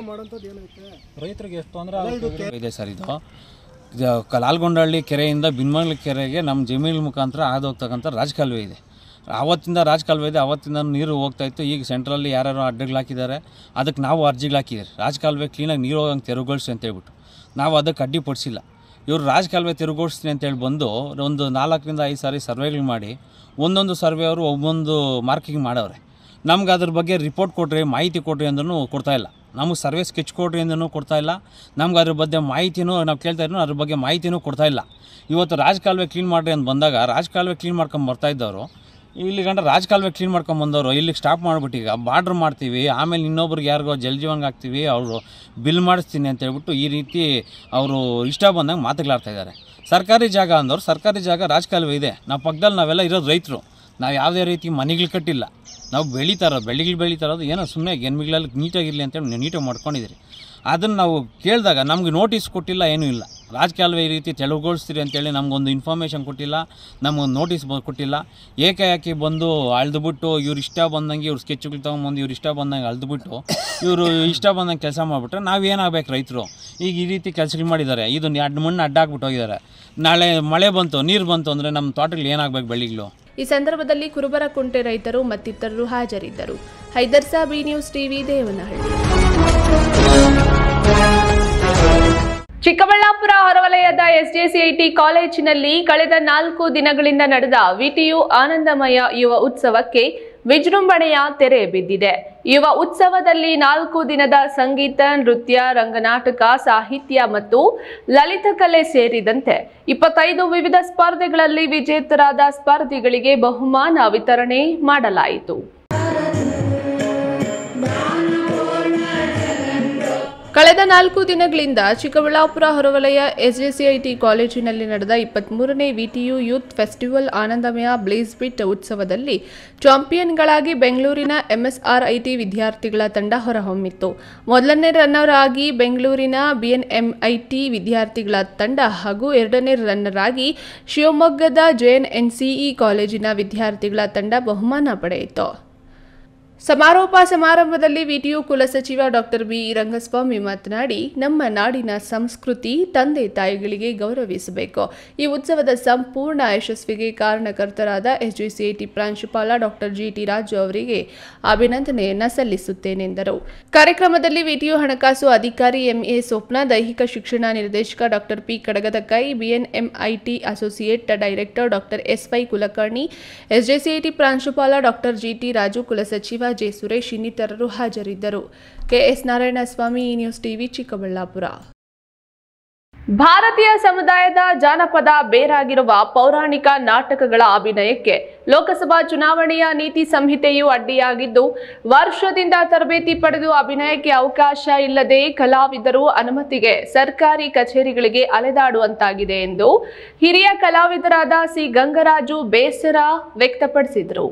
ರೈತರಿಗೆ ಎಷ್ಟು ತೊಂದರೆ ಇದೆ ಸರ್ ಇದು ಇದು ಕ- ಲಾಲ್ಗೊಂಡಹಳ್ಳಿ ಕೆರೆಯಿಂದ ಬಿನ್ಮಂಗ್ಲ ಕೆರೆಗೆ ನಮ್ಮ ಜಮೀನು ಮುಖಾಂತರ ಹಾದು ಹೋಗ್ತಕ್ಕಂಥ ರಾಜಕಾಲುವೆ ಇದೆ ಆವತ್ತಿಂದ ರಾಜಕಾಲುವೆ ಇದೆ ಆವತ್ತಿಂದ ನೀರು ಹೋಗ್ತಾ ಇತ್ತು ಈಗ ಸೆಂಟ್ರಲ್ಲಿ ಯಾರ್ಯಾರು ಅಡ್ಡಗಳು ಹಾಕಿದ್ದಾರೆ ಅದಕ್ಕೆ ನಾವು ಅರ್ಜಿಗಳು ಹಾಕಿದ್ದೀರಿ ರಾಜಕಾಲುವೆ ಕ್ಲೀನಾಗಿ ನೀರು ಹೋಗಂಗೆ ತೆರವುಗೊಳಿಸಿ ಅಂತ ಹೇಳ್ಬಿಟ್ಟು ನಾವು ಅದಕ್ಕೆ ಅಡ್ಡಿಪಡಿಸಿಲ್ಲ ಇವರು ರಾಜಕಾಲುವೆ ತಿರುಗಿಸ್ತೀನಿ ಅಂತೇಳಿ ಬಂದು ಒಂದು ನಾಲ್ಕರಿಂದ ಐದು ಸಾರಿ ಸರ್ವೆಗಳು ಮಾಡಿ ಒಂದೊಂದು ಸರ್ವೆ ಅವರು ಒಬ್ಬೊಂದು ಮಾರ್ಕಿಂಗ್ ಮಾಡವ್ರೆ ನಮ್ಗೆ ಅದ್ರ ಬಗ್ಗೆ ರಿಪೋರ್ಟ್ ಕೊಟ್ರಿ ಮಾಹಿತಿ ಕೊಟ್ರಿ ಅಂದ್ರೂ ಕೊಡ್ತಾ ಇಲ್ಲ ನಮಗೆ ಸರ್ವೆ ಸ್ಕೆಚ್ ಕೊಡ್ರಿ ಅಂದ್ರೂ ಕೊಡ್ತಾ ಇಲ್ಲ ನಮ್ಗೆ ಅದ್ರ ಬಗ್ಗೆ ಮಾಹಿತಿನೂ ನಾವು ಕೇಳ್ತಾ ಇದ್ರು ಅದ್ರ ಬಗ್ಗೆ ಮಾಹಿತಿನೂ ಕೊಡ್ತಾ ಇಲ್ಲ ಇವತ್ತು ರಾಜಕಾಲುವೆ ಕ್ಲೀನ್ ಮಾಡಿರಿ ಅಂತ ಬಂದಾಗ ರಾಜಕಾಲುವೆ ಕ್ಲೀನ್ ಮಾಡ್ಕೊಂಡು ಬರ್ತಾ ಇದ್ದವರು ಇಲ್ಲಿ ಗಂಟ ರಾಜಕಾಲುವೆ ಕ್ಲೀನ್ ಮಾಡ್ಕೊಂಡು ಬಂದವರು ಇಲ್ಲಿಗೆ ಸ್ಟಾಪ್ ಮಾಡ್ಬಿಟ್ಟು ಈಗ ಬಾರ್ಡ್ರ್ ಮಾಡ್ತೀವಿ ಆಮೇಲೆ ಇನ್ನೊಬ್ರಿಗೆ ಯಾರಿಗೋ ಜಲ್ ಜೀವಂಗೆ ಹಾಕ್ತೀವಿ ಅವರು ಬಿಲ್ ಮಾಡಿಸ್ತೀನಿ ಅಂತ ಹೇಳ್ಬಿಟ್ಟು ಈ ರೀತಿ ಅವರು ಇಷ್ಟ ಬಂದಂಗೆ ಮಾತುಗಳಾಡ್ತಾ ಇದ್ದಾರೆ ಸರ್ಕಾರಿ ಜಾಗ ಅಂದವ್ರು ಸರ್ಕಾರಿ ಜಾಗ ರಾಜಕಾಲುವೆ ಇದೆ ನಾವು ಪಕ್ಕದಲ್ಲಿ ನಾವೆಲ್ಲ ಇರೋದು ರೈತರು ನಾವು ಯಾವುದೇ ರೀತಿ ಮನೆಗಳು ಕಟ್ಟಿಲ್ಲ ನಾವು ಬೆಳೀತಾ ಇರೋದು ಬೆಳೆಗಳು ಬೆಳೀತಾ ಇರೋದು ಏನೋ ಸುಮ್ಮನೆ ಗೆನ್ಮಿಗಳಲ್ಲಿ ನೀಟಾಗಿರಲಿ ಅಂತೇಳಿ ನೀವು ನೀಟಾಗಿ ಮಾಡ್ಕೊಂಡಿದ್ದೀರಿ ಅದನ್ನು ನಾವು ಕೇಳಿದಾಗ ನಮ್ಗೆ ನೋಟಿಸ್ ಕೊಟ್ಟಿಲ್ಲ ಏನೂ ಇಲ್ಲ ರಾಜಕಾಲುವೆ ಈ ರೀತಿ ತೆಳುಗೊಳಿಸ್ತೀರಿ ಅಂತೇಳಿ ನಮಗೊಂದು ಇನ್ಫಾರ್ಮೇಷನ್ ಕೊಟ್ಟಿಲ್ಲ ನಮಗೊಂದು ನೋಟಿಸ್ ಕೊಟ್ಟಿಲ್ಲ ಏಕಾಏಕಿ ಬಂದು ಅಳ್ದುಬಿಟ್ಟು ಇವ್ರು ಇಷ್ಟ ಬಂದಂಗೆ ಇವ್ರು ಸ್ಕೆಚ್ಗಳು ತೊಗೊಂಬಂದು ಇವ್ರು ಇಷ್ಟ ಬಂದಂಗೆ ಅಳ್ದುಬಿಟ್ಟು ಇವರು ಇಷ್ಟ ಬಂದಂಗೆ ಕೆಲಸ ಮಾಡಿಬಿಟ್ರೆ ನಾವೇನಾಗಬೇಕು ರೈತರು ಈಗ ಈ ರೀತಿ ಕೆಲಸಗಳು ಮಾಡಿದ್ದಾರೆ ಇದನ್ನು ಎರಡು ಮಣ್ಣು ಅಡ್ಡ ಹಾಕ್ಬಿಟ್ಟು ಹೋಗಿದ್ದಾರೆ ನಾಳೆ ಮಳೆ ಬಂತು ನೀರು ಬಂತು ಅಂದರೆ ನಮ್ಮ ತೋಟಗಳು ಏನಾಗಬೇಕು ಬೆಳೆಗಳು ಈ ಸಂದರ್ಭದಲ್ಲಿ ಕುರುಬರಕುಂಟೆ ರೈತರು ಮತ್ತಿತರರು ಹಾಜರಿದ್ದರು ಹೈದರ್ ಸಾಬಿ ನ್ಯೂಸ್ ಟಿವಿ ದೇವನಹಳ್ಳಿ ಚಿಕ್ಕಬಳ್ಳಾಪುರ ಹೊರವಲಯದ ಎಸ್ಜೆಸಿಐಟಿ ಕಾಲೇಜಿನಲ್ಲಿ ಕಳೆದ ನಾಲ್ಕು ದಿನಗಳಿಂದ ನಡೆದ ವಿಟಿಯು ಆನಂದಮಯ ಯುವ ಉತ್ಸವಕ್ಕೆ ವಿಜೃಂಭಣೆಯ ತೆರೆ ಬಿದ್ದಿದೆ ಯುವ ಉತ್ಸವದಲ್ಲಿ ನಾಲ್ಕು ದಿನದ ಸಂಗೀತ ನೃತ್ಯ ರಂಗನಾಟಕ ಸಾಹಿತ್ಯ ಮತ್ತು ಲಲಿತಕಲೆ ಸೇರಿದಂತೆ ಇಪ್ಪತ್ತೈದು ವಿವಿಧ ಸ್ಪರ್ಧೆಗಳಲ್ಲಿ ವಿಜೇತರಾದ ಸ್ಪರ್ಧಿಗಳಿಗೆ ಬಹುಮಾನ ವಿತರಣೆ ಮಾಡಲಾಯಿತು ಕಳೆದ ನಾಲ್ಕು ದಿನಗಳಿಂದ ಚಿಕ್ಕಬಳ್ಳಾಪುರ ಹೊರವಲಯ ಎಸ್ಜೆಸಿಐಟಿ ಕಾಲೇಜಿನಲ್ಲಿ ನಡೆದ ಇಪ್ಪತ್ಮೂರನೇ VTU youth festival Anandamaya blaze bit ಉತ್ಸವದಲ್ಲಿ ಚಾಂಪಿಯನ್ಗಳಾಗಿ ಬೆಂಗಳೂರಿನ ಎಂಎಸ್ಆರ್ಐಟಿ ವಿದ್ಯಾರ್ಥಿಗಳ ತಂಡ ಹೊರಹೊಮ್ಮಿತ್ತು ಮೊದಲನೇ ರನ್ನರ್ ಆಗಿ ಬೆಂಗಳೂರಿನ ಬಿಎನ್ಎಂಐಟಿ ವಿದ್ಯಾರ್ಥಿಗಳ ತಂಡ ಹಾಗೂ ಎರಡನೇ ರನ್ನರ್ ಆಗಿ ಶಿವಮೊಗ್ಗದ ಜೆಎನ್ಎನ್ಸಿಇ ಕಾಲೇಜಿನ ವಿದ್ಯಾರ್ಥಿಗಳ ತಂಡ ಬಹುಮಾನ ಪಡೆಯಿತು ಸಮಾರೋಪ ಸಮಾರಂಭದಲ್ಲಿ ವಿಟಿಯು ಕುಲಸಚಿವ ಡಾಕ್ಟರ್ ಬಿ ರಂಗಸ್ವಾಮಿ ಮಾತನಾಡಿ ನಮ್ಮ ನಾಡಿನ ಸಂಸ್ಕೃತಿ ತಂದೆ ತಾಯಿಗಳಿಗೆ ಗೌರವಿಸಬೇಕು ಈ ಉತ್ಸವದ ಸಂಪೂರ್ಣ ಯಶಸ್ವಿಗೆ ಕಾರಣಕರ್ತರಾದ ಎಸ್ಜಿಸಿಐಟಿ ಪ್ರಾಂಶುಪಾಲ ಡಾಕ್ಟರ್ ಜಿಟಿ ರಾಜು ಅವರಿಗೆ ಅಭಿನಂದನೆಯನ್ನ ಸಲ್ಲಿಸುತ್ತೇನೆಂದರು ಕಾರ್ಯಕ್ರಮದಲ್ಲಿ ವಿಟಿಯು ಹಣಕಾಸು ಅಧಿಕಾರಿ ಎಂಎ ಸ್ವಪ್ನ ದೈಹಿಕ ಶಿಕ್ಷಣ ನಿರ್ದೇಶಕ doctor P Kadagadakai BNMIT associate director doctor SY Kulkarni SJCIT ಪ್ರಾಂಶುಪಾಲ ಡಾಕ್ಟರ್ ಜಿಟಿ ರಾಜು ಕುಲಸಚಿವ ಜೆ ಸುರೇಶ್ ಇನ್ನಿತರರು ಹಾಜರಿದ್ದರು ಕೆಎಸ್ ನಾರಾಯಣಸ್ವಾಮಿ ಈ ನ್ಯೂಸ್ ಟಿವಿ ಚಿಕ್ಕಬಳ್ಳಾಪುರ ಭಾರತೀಯ ಸಮುದಾಯದ ಜಾನಪದ ಬೇರಾಗಿರುವ ಪೌರಾಣಿಕ ನಾಟಕಗಳ ಅಭಿನಯಕ್ಕೆ ಲೋಕಸಭಾ ಚುನಾವಣೆಯ ನೀತಿ ಸಂಹಿತೆಯು ಅಡ್ಡಿಯಾಗಿದ್ದು ವರ್ಷದಿಂದ ತರಬೇತಿ ಪಡೆದು ಅಭಿನಯಕ್ಕೆ ಅವಕಾಶ ಇಲ್ಲದೆ ಕಲಾವಿದರು ಅನುಮತಿಗೆ ಸರ್ಕಾರಿ ಕಚೇರಿಗಳಿಗೆ ಅಲೆದಾಡುವಂತಾಗಿದೆ ಎಂದು ಹಿರಿಯ ಕಲಾವಿದರಾದ ಸಿ ಗಂಗರಾಜು ಬೇಸರ ವ್ಯಕ್ತಪಡಿಸಿದರು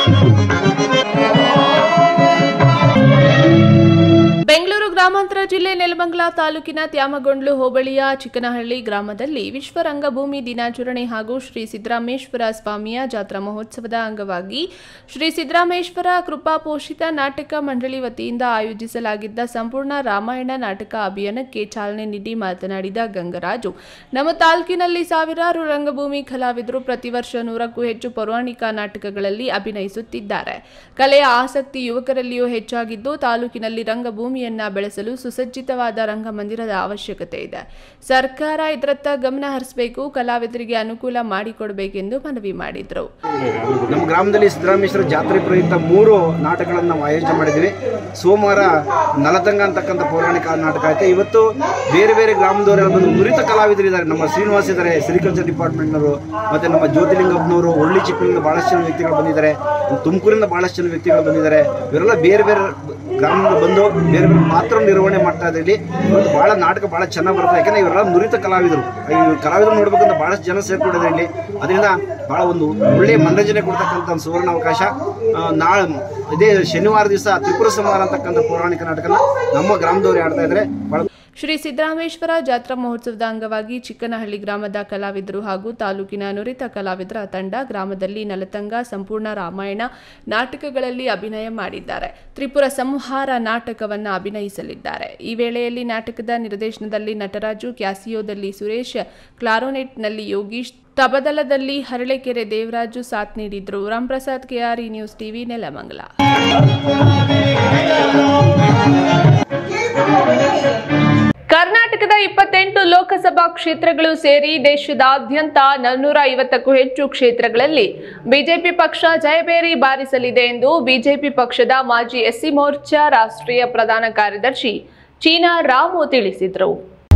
ಬೆಂಗಳೂರು ಗ್ರಾಮಾಂತರ ಜಿಲ್ಲೆ ನೆಲಮಂಗಲ ತಾಲೂಕಿನ ತ್ಯಾಮಗೊಂಡ್ಲು ಹೋಬಳಿಯ ಚಿಕ್ಕನಹಳ್ಳಿ ಗ್ರಾಮದಲ್ಲಿ ವಿಶ್ವ ರಂಗಭೂಮಿ ದಿನಾಚರಣೆ ಹಾಗೂ ಶ್ರೀ ಸಿದ್ದರಾಮೇಶ್ವರ ಸ್ವಾಮಿಯ ಜಾತ್ರಾ ಮಹೋತ್ಸವದ ಅಂಗವಾಗಿ ಶ್ರೀ ಸಿದ್ದರಾಮೇಶ್ವರ ಕೃಪಾ ಪೋಷಿತ ನಾಟಕ ಮಂಡಳಿ ವತಿಯಿಂದ ಆಯೋಜಿಸಲಾಗಿದ್ದ ಸಂಪೂರ್ಣ ರಾಮಾಯಣ ನಾಟಕ ಅಭಿಯಾನಕ್ಕೆ ಚಾಲನೆ ನೀಡಿ ಮಾತನಾಡಿದ ಗಂಗರಾಜು ನಮ್ಮ ತಾಲೂಕಿನಲ್ಲಿ ಸಾವಿರಾರು ರಂಗಭೂಮಿ ಕಲಾವಿದರು ಪ್ರತಿ ವರ್ಷ ನೂರಕ್ಕೂ ಹೆಚ್ಚು ಪೌರಾಣಿಕ ನಾಟಕಗಳಲ್ಲಿ ಅಭಿನಯಿಸುತ್ತಿದ್ದಾರೆ ಕಲೆಯ ಆಸಕ್ತಿ ಯುವಕರಲ್ಲಿಯೂ ಹೆಚ್ಚಾಗಿದ್ದು ತಾಲೂಕಿನಲ್ಲಿ ರಂಗಭೂಮಿಯನ್ನ ಬೆಳೆಸಲು ಸುಸಜ್ಜಿತವಾದ ರಂಗಮಂದಿರದ ಅವಶ್ಯಕತೆ ಇದೆ ಸರ್ಕಾರ ಇದರತ್ತ ಗಮನ ಹರಿಸಬೇಕು ಕಲಾವಿದರಿಗೆ ಅನುಕೂಲ ಮಾಡಿಕೊಡಬೇಕೆಂದು ಮನವಿ ಮಾಡಿದರು ನಮ್ಮ ಗ್ರಾಮದಲ್ಲಿ ಸಿದ್ದರಾಮೇಶ್ವರ ಜಾತ್ರೆ ಪ್ರಯುಕ್ತ ಮೂರು ನಾಟಕಗಳನ್ನು ನಾವು ಆಯೋಜನೆ ಮಾಡಿದ್ದೀವಿ ಸೋಮವಾರ ನಲತಂಗ ಅಂತಕ್ಕಂಥ ಪೌರಾಣಿಕ ನಾಟಕ ಐತೆ ಇವತ್ತು ಬೇರೆ ಬೇರೆ ಗ್ರಾಮದವರೆಲ್ಲ ಬಂದು ನುರಿತ ಕಲಾವಿದರು ಇದ್ದಾರೆ ನಮ್ಮ ಶ್ರೀನಿವಾಸ್ ಇದ್ದಾರೆ ಸೆರಿಕಲ್ಚರ್ ಡಿಪಾರ್ಟ್ಮೆಂಟ್ನವರು ಮತ್ತು ನಮ್ಮ ಜ್ಯೋತಿಲಿಂಗಪ್ಪನವರು ಒಳ್ಳಿ ಚಿಕ್ಕಲಿಂದ ಭಾಳಷ್ಟು ಜನ ವ್ಯಕ್ತಿಗಳು ಬಂದಿದ್ದಾರೆ ತುಮಕೂರಿಂದ ಭಾಳಷ್ಟು ಜನ ವ್ಯಕ್ತಿಗಳು ಬಂದಿದ್ದಾರೆ ಇವರೆಲ್ಲ ಬೇರೆ ಬೇರೆ ಗ್ರಾಮದಿಂದ ಬಂದು ಬೇರೆ ಬೇರೆ ಪಾತ್ರ ನಿರ್ವಹಣೆ ಮಾಡ್ತಾ ಇದ್ದಾರೆ ಇಲ್ಲಿ ಇವತ್ತು ಭಾಳ ನಾಟಕ ಭಾಳ ಚೆನ್ನಾಗಿ ಬರ್ತದೆ ಯಾಕಂದ್ರೆ ಇವರೆಲ್ಲ ನುರಿತ ಕಲಾವಿದರು ಈ ಕಲಾವಿದರು ನೋಡ್ಬೇಕಂತ ಭಾಳಷ್ಟು ಜನ ಸೇರ್ಕೊಂಡಿದ್ದಾರೆ ಇಲ್ಲಿ ಅದರಿಂದ ಭಾಳ ಒಂದು ಒಳ್ಳೆಯ ಮನರಂಜನೆ ಕೊಡ್ತಕ್ಕಂಥ ಒಂದು ಸುವರ್ಣ ಅವಕಾಶ ಆ, ನಾಳೆ ಇದೇ ಶನಿವಾರ ದಿವಸ ತ್ರಿಪುರ ಸಂಹಾರ ಅಂತಕ್ಕಂಥ ಪೌರಾಣಿಕ ನಾಟಕನ ನಮ್ಮ ಗ್ರಾಮದವ್ರು ಆಡ್ತಾ ಇದ್ದಾರೆ ಭಾಳ ಶ್ರೀ ಸಿದ್ದರಾಮೇಶ್ವರ ಜಾತ್ರಾ ಮಹೋತ್ಸವದ ಅಂಗವಾಗಿ ಚಿಕ್ಕನಹಳ್ಳಿ ಗ್ರಾಮದ ಕಲಾವಿದರು ಹಾಗೂ ತಾಲೂಕಿನ ನುರಿತ ಕಲಾವಿದರ ತಂಡ ಗ್ರಾಮದಲ್ಲಿ ನಲತಂಗ ಸಂಪೂರ್ಣ ರಾಮಾಯಣ ನಾಟಕಗಳಲ್ಲಿ ಅಭಿನಯ ಮಾಡಿದ್ದಾರೆ ತ್ರಿಪುರ ಸಂಹಾರ ನಾಟಕವನ್ನು ಅಭಿನಯಿಸಲಿದ್ದಾರೆ ಈ ವೇಳೆಯಲ್ಲಿ ನಾಟಕದ ನಿರ್ದೇಶನದಲ್ಲಿ ನಟರಾಜು ಕ್ಯಾಸಿಯೋದಲ್ಲಿ ಸುರೇಶ್ ಕ್ಲಾರೋನೆಟ್ನಲ್ಲಿ ಯೋಗೀಶ್ ತಬದಲದಲ್ಲಿ ಹರಳೆಕೆರೆ ದೇವರಾಜು ಸಾಥ್ ನೀಡಿದ್ರು Ramprasad KR E news TV Nelamangala ಕರ್ನಾಟಕದ ಇಪ್ಪತ್ತೆಂಟು ಲೋಕಸಭಾ ಕ್ಷೇತ್ರಗಳು ಸೇರಿ ದೇಶದಾದ್ಯಂತ ನಾನ್ನೂರ ಐವತ್ತಕ್ಕೂ ಹೆಚ್ಚು ಕ್ಷೇತ್ರಗಳಲ್ಲಿ ಬಿಜೆಪಿ ಪಕ್ಷ ಜಯಬೇರಿ ಬಾರಿಸಲಿದೆ ಎಂದು ಬಿಜೆಪಿ ಪಕ್ಷದ ಮಾಜಿ ಎಸ್ಸಿ ಮೋರ್ಚಾ ರಾಷ್ಟ್ರೀಯ ಪ್ರಧಾನ ಕಾರ್ಯದರ್ಶಿ ಚೀನಾ ರಾಮು ತಿಳಿಸಿದರು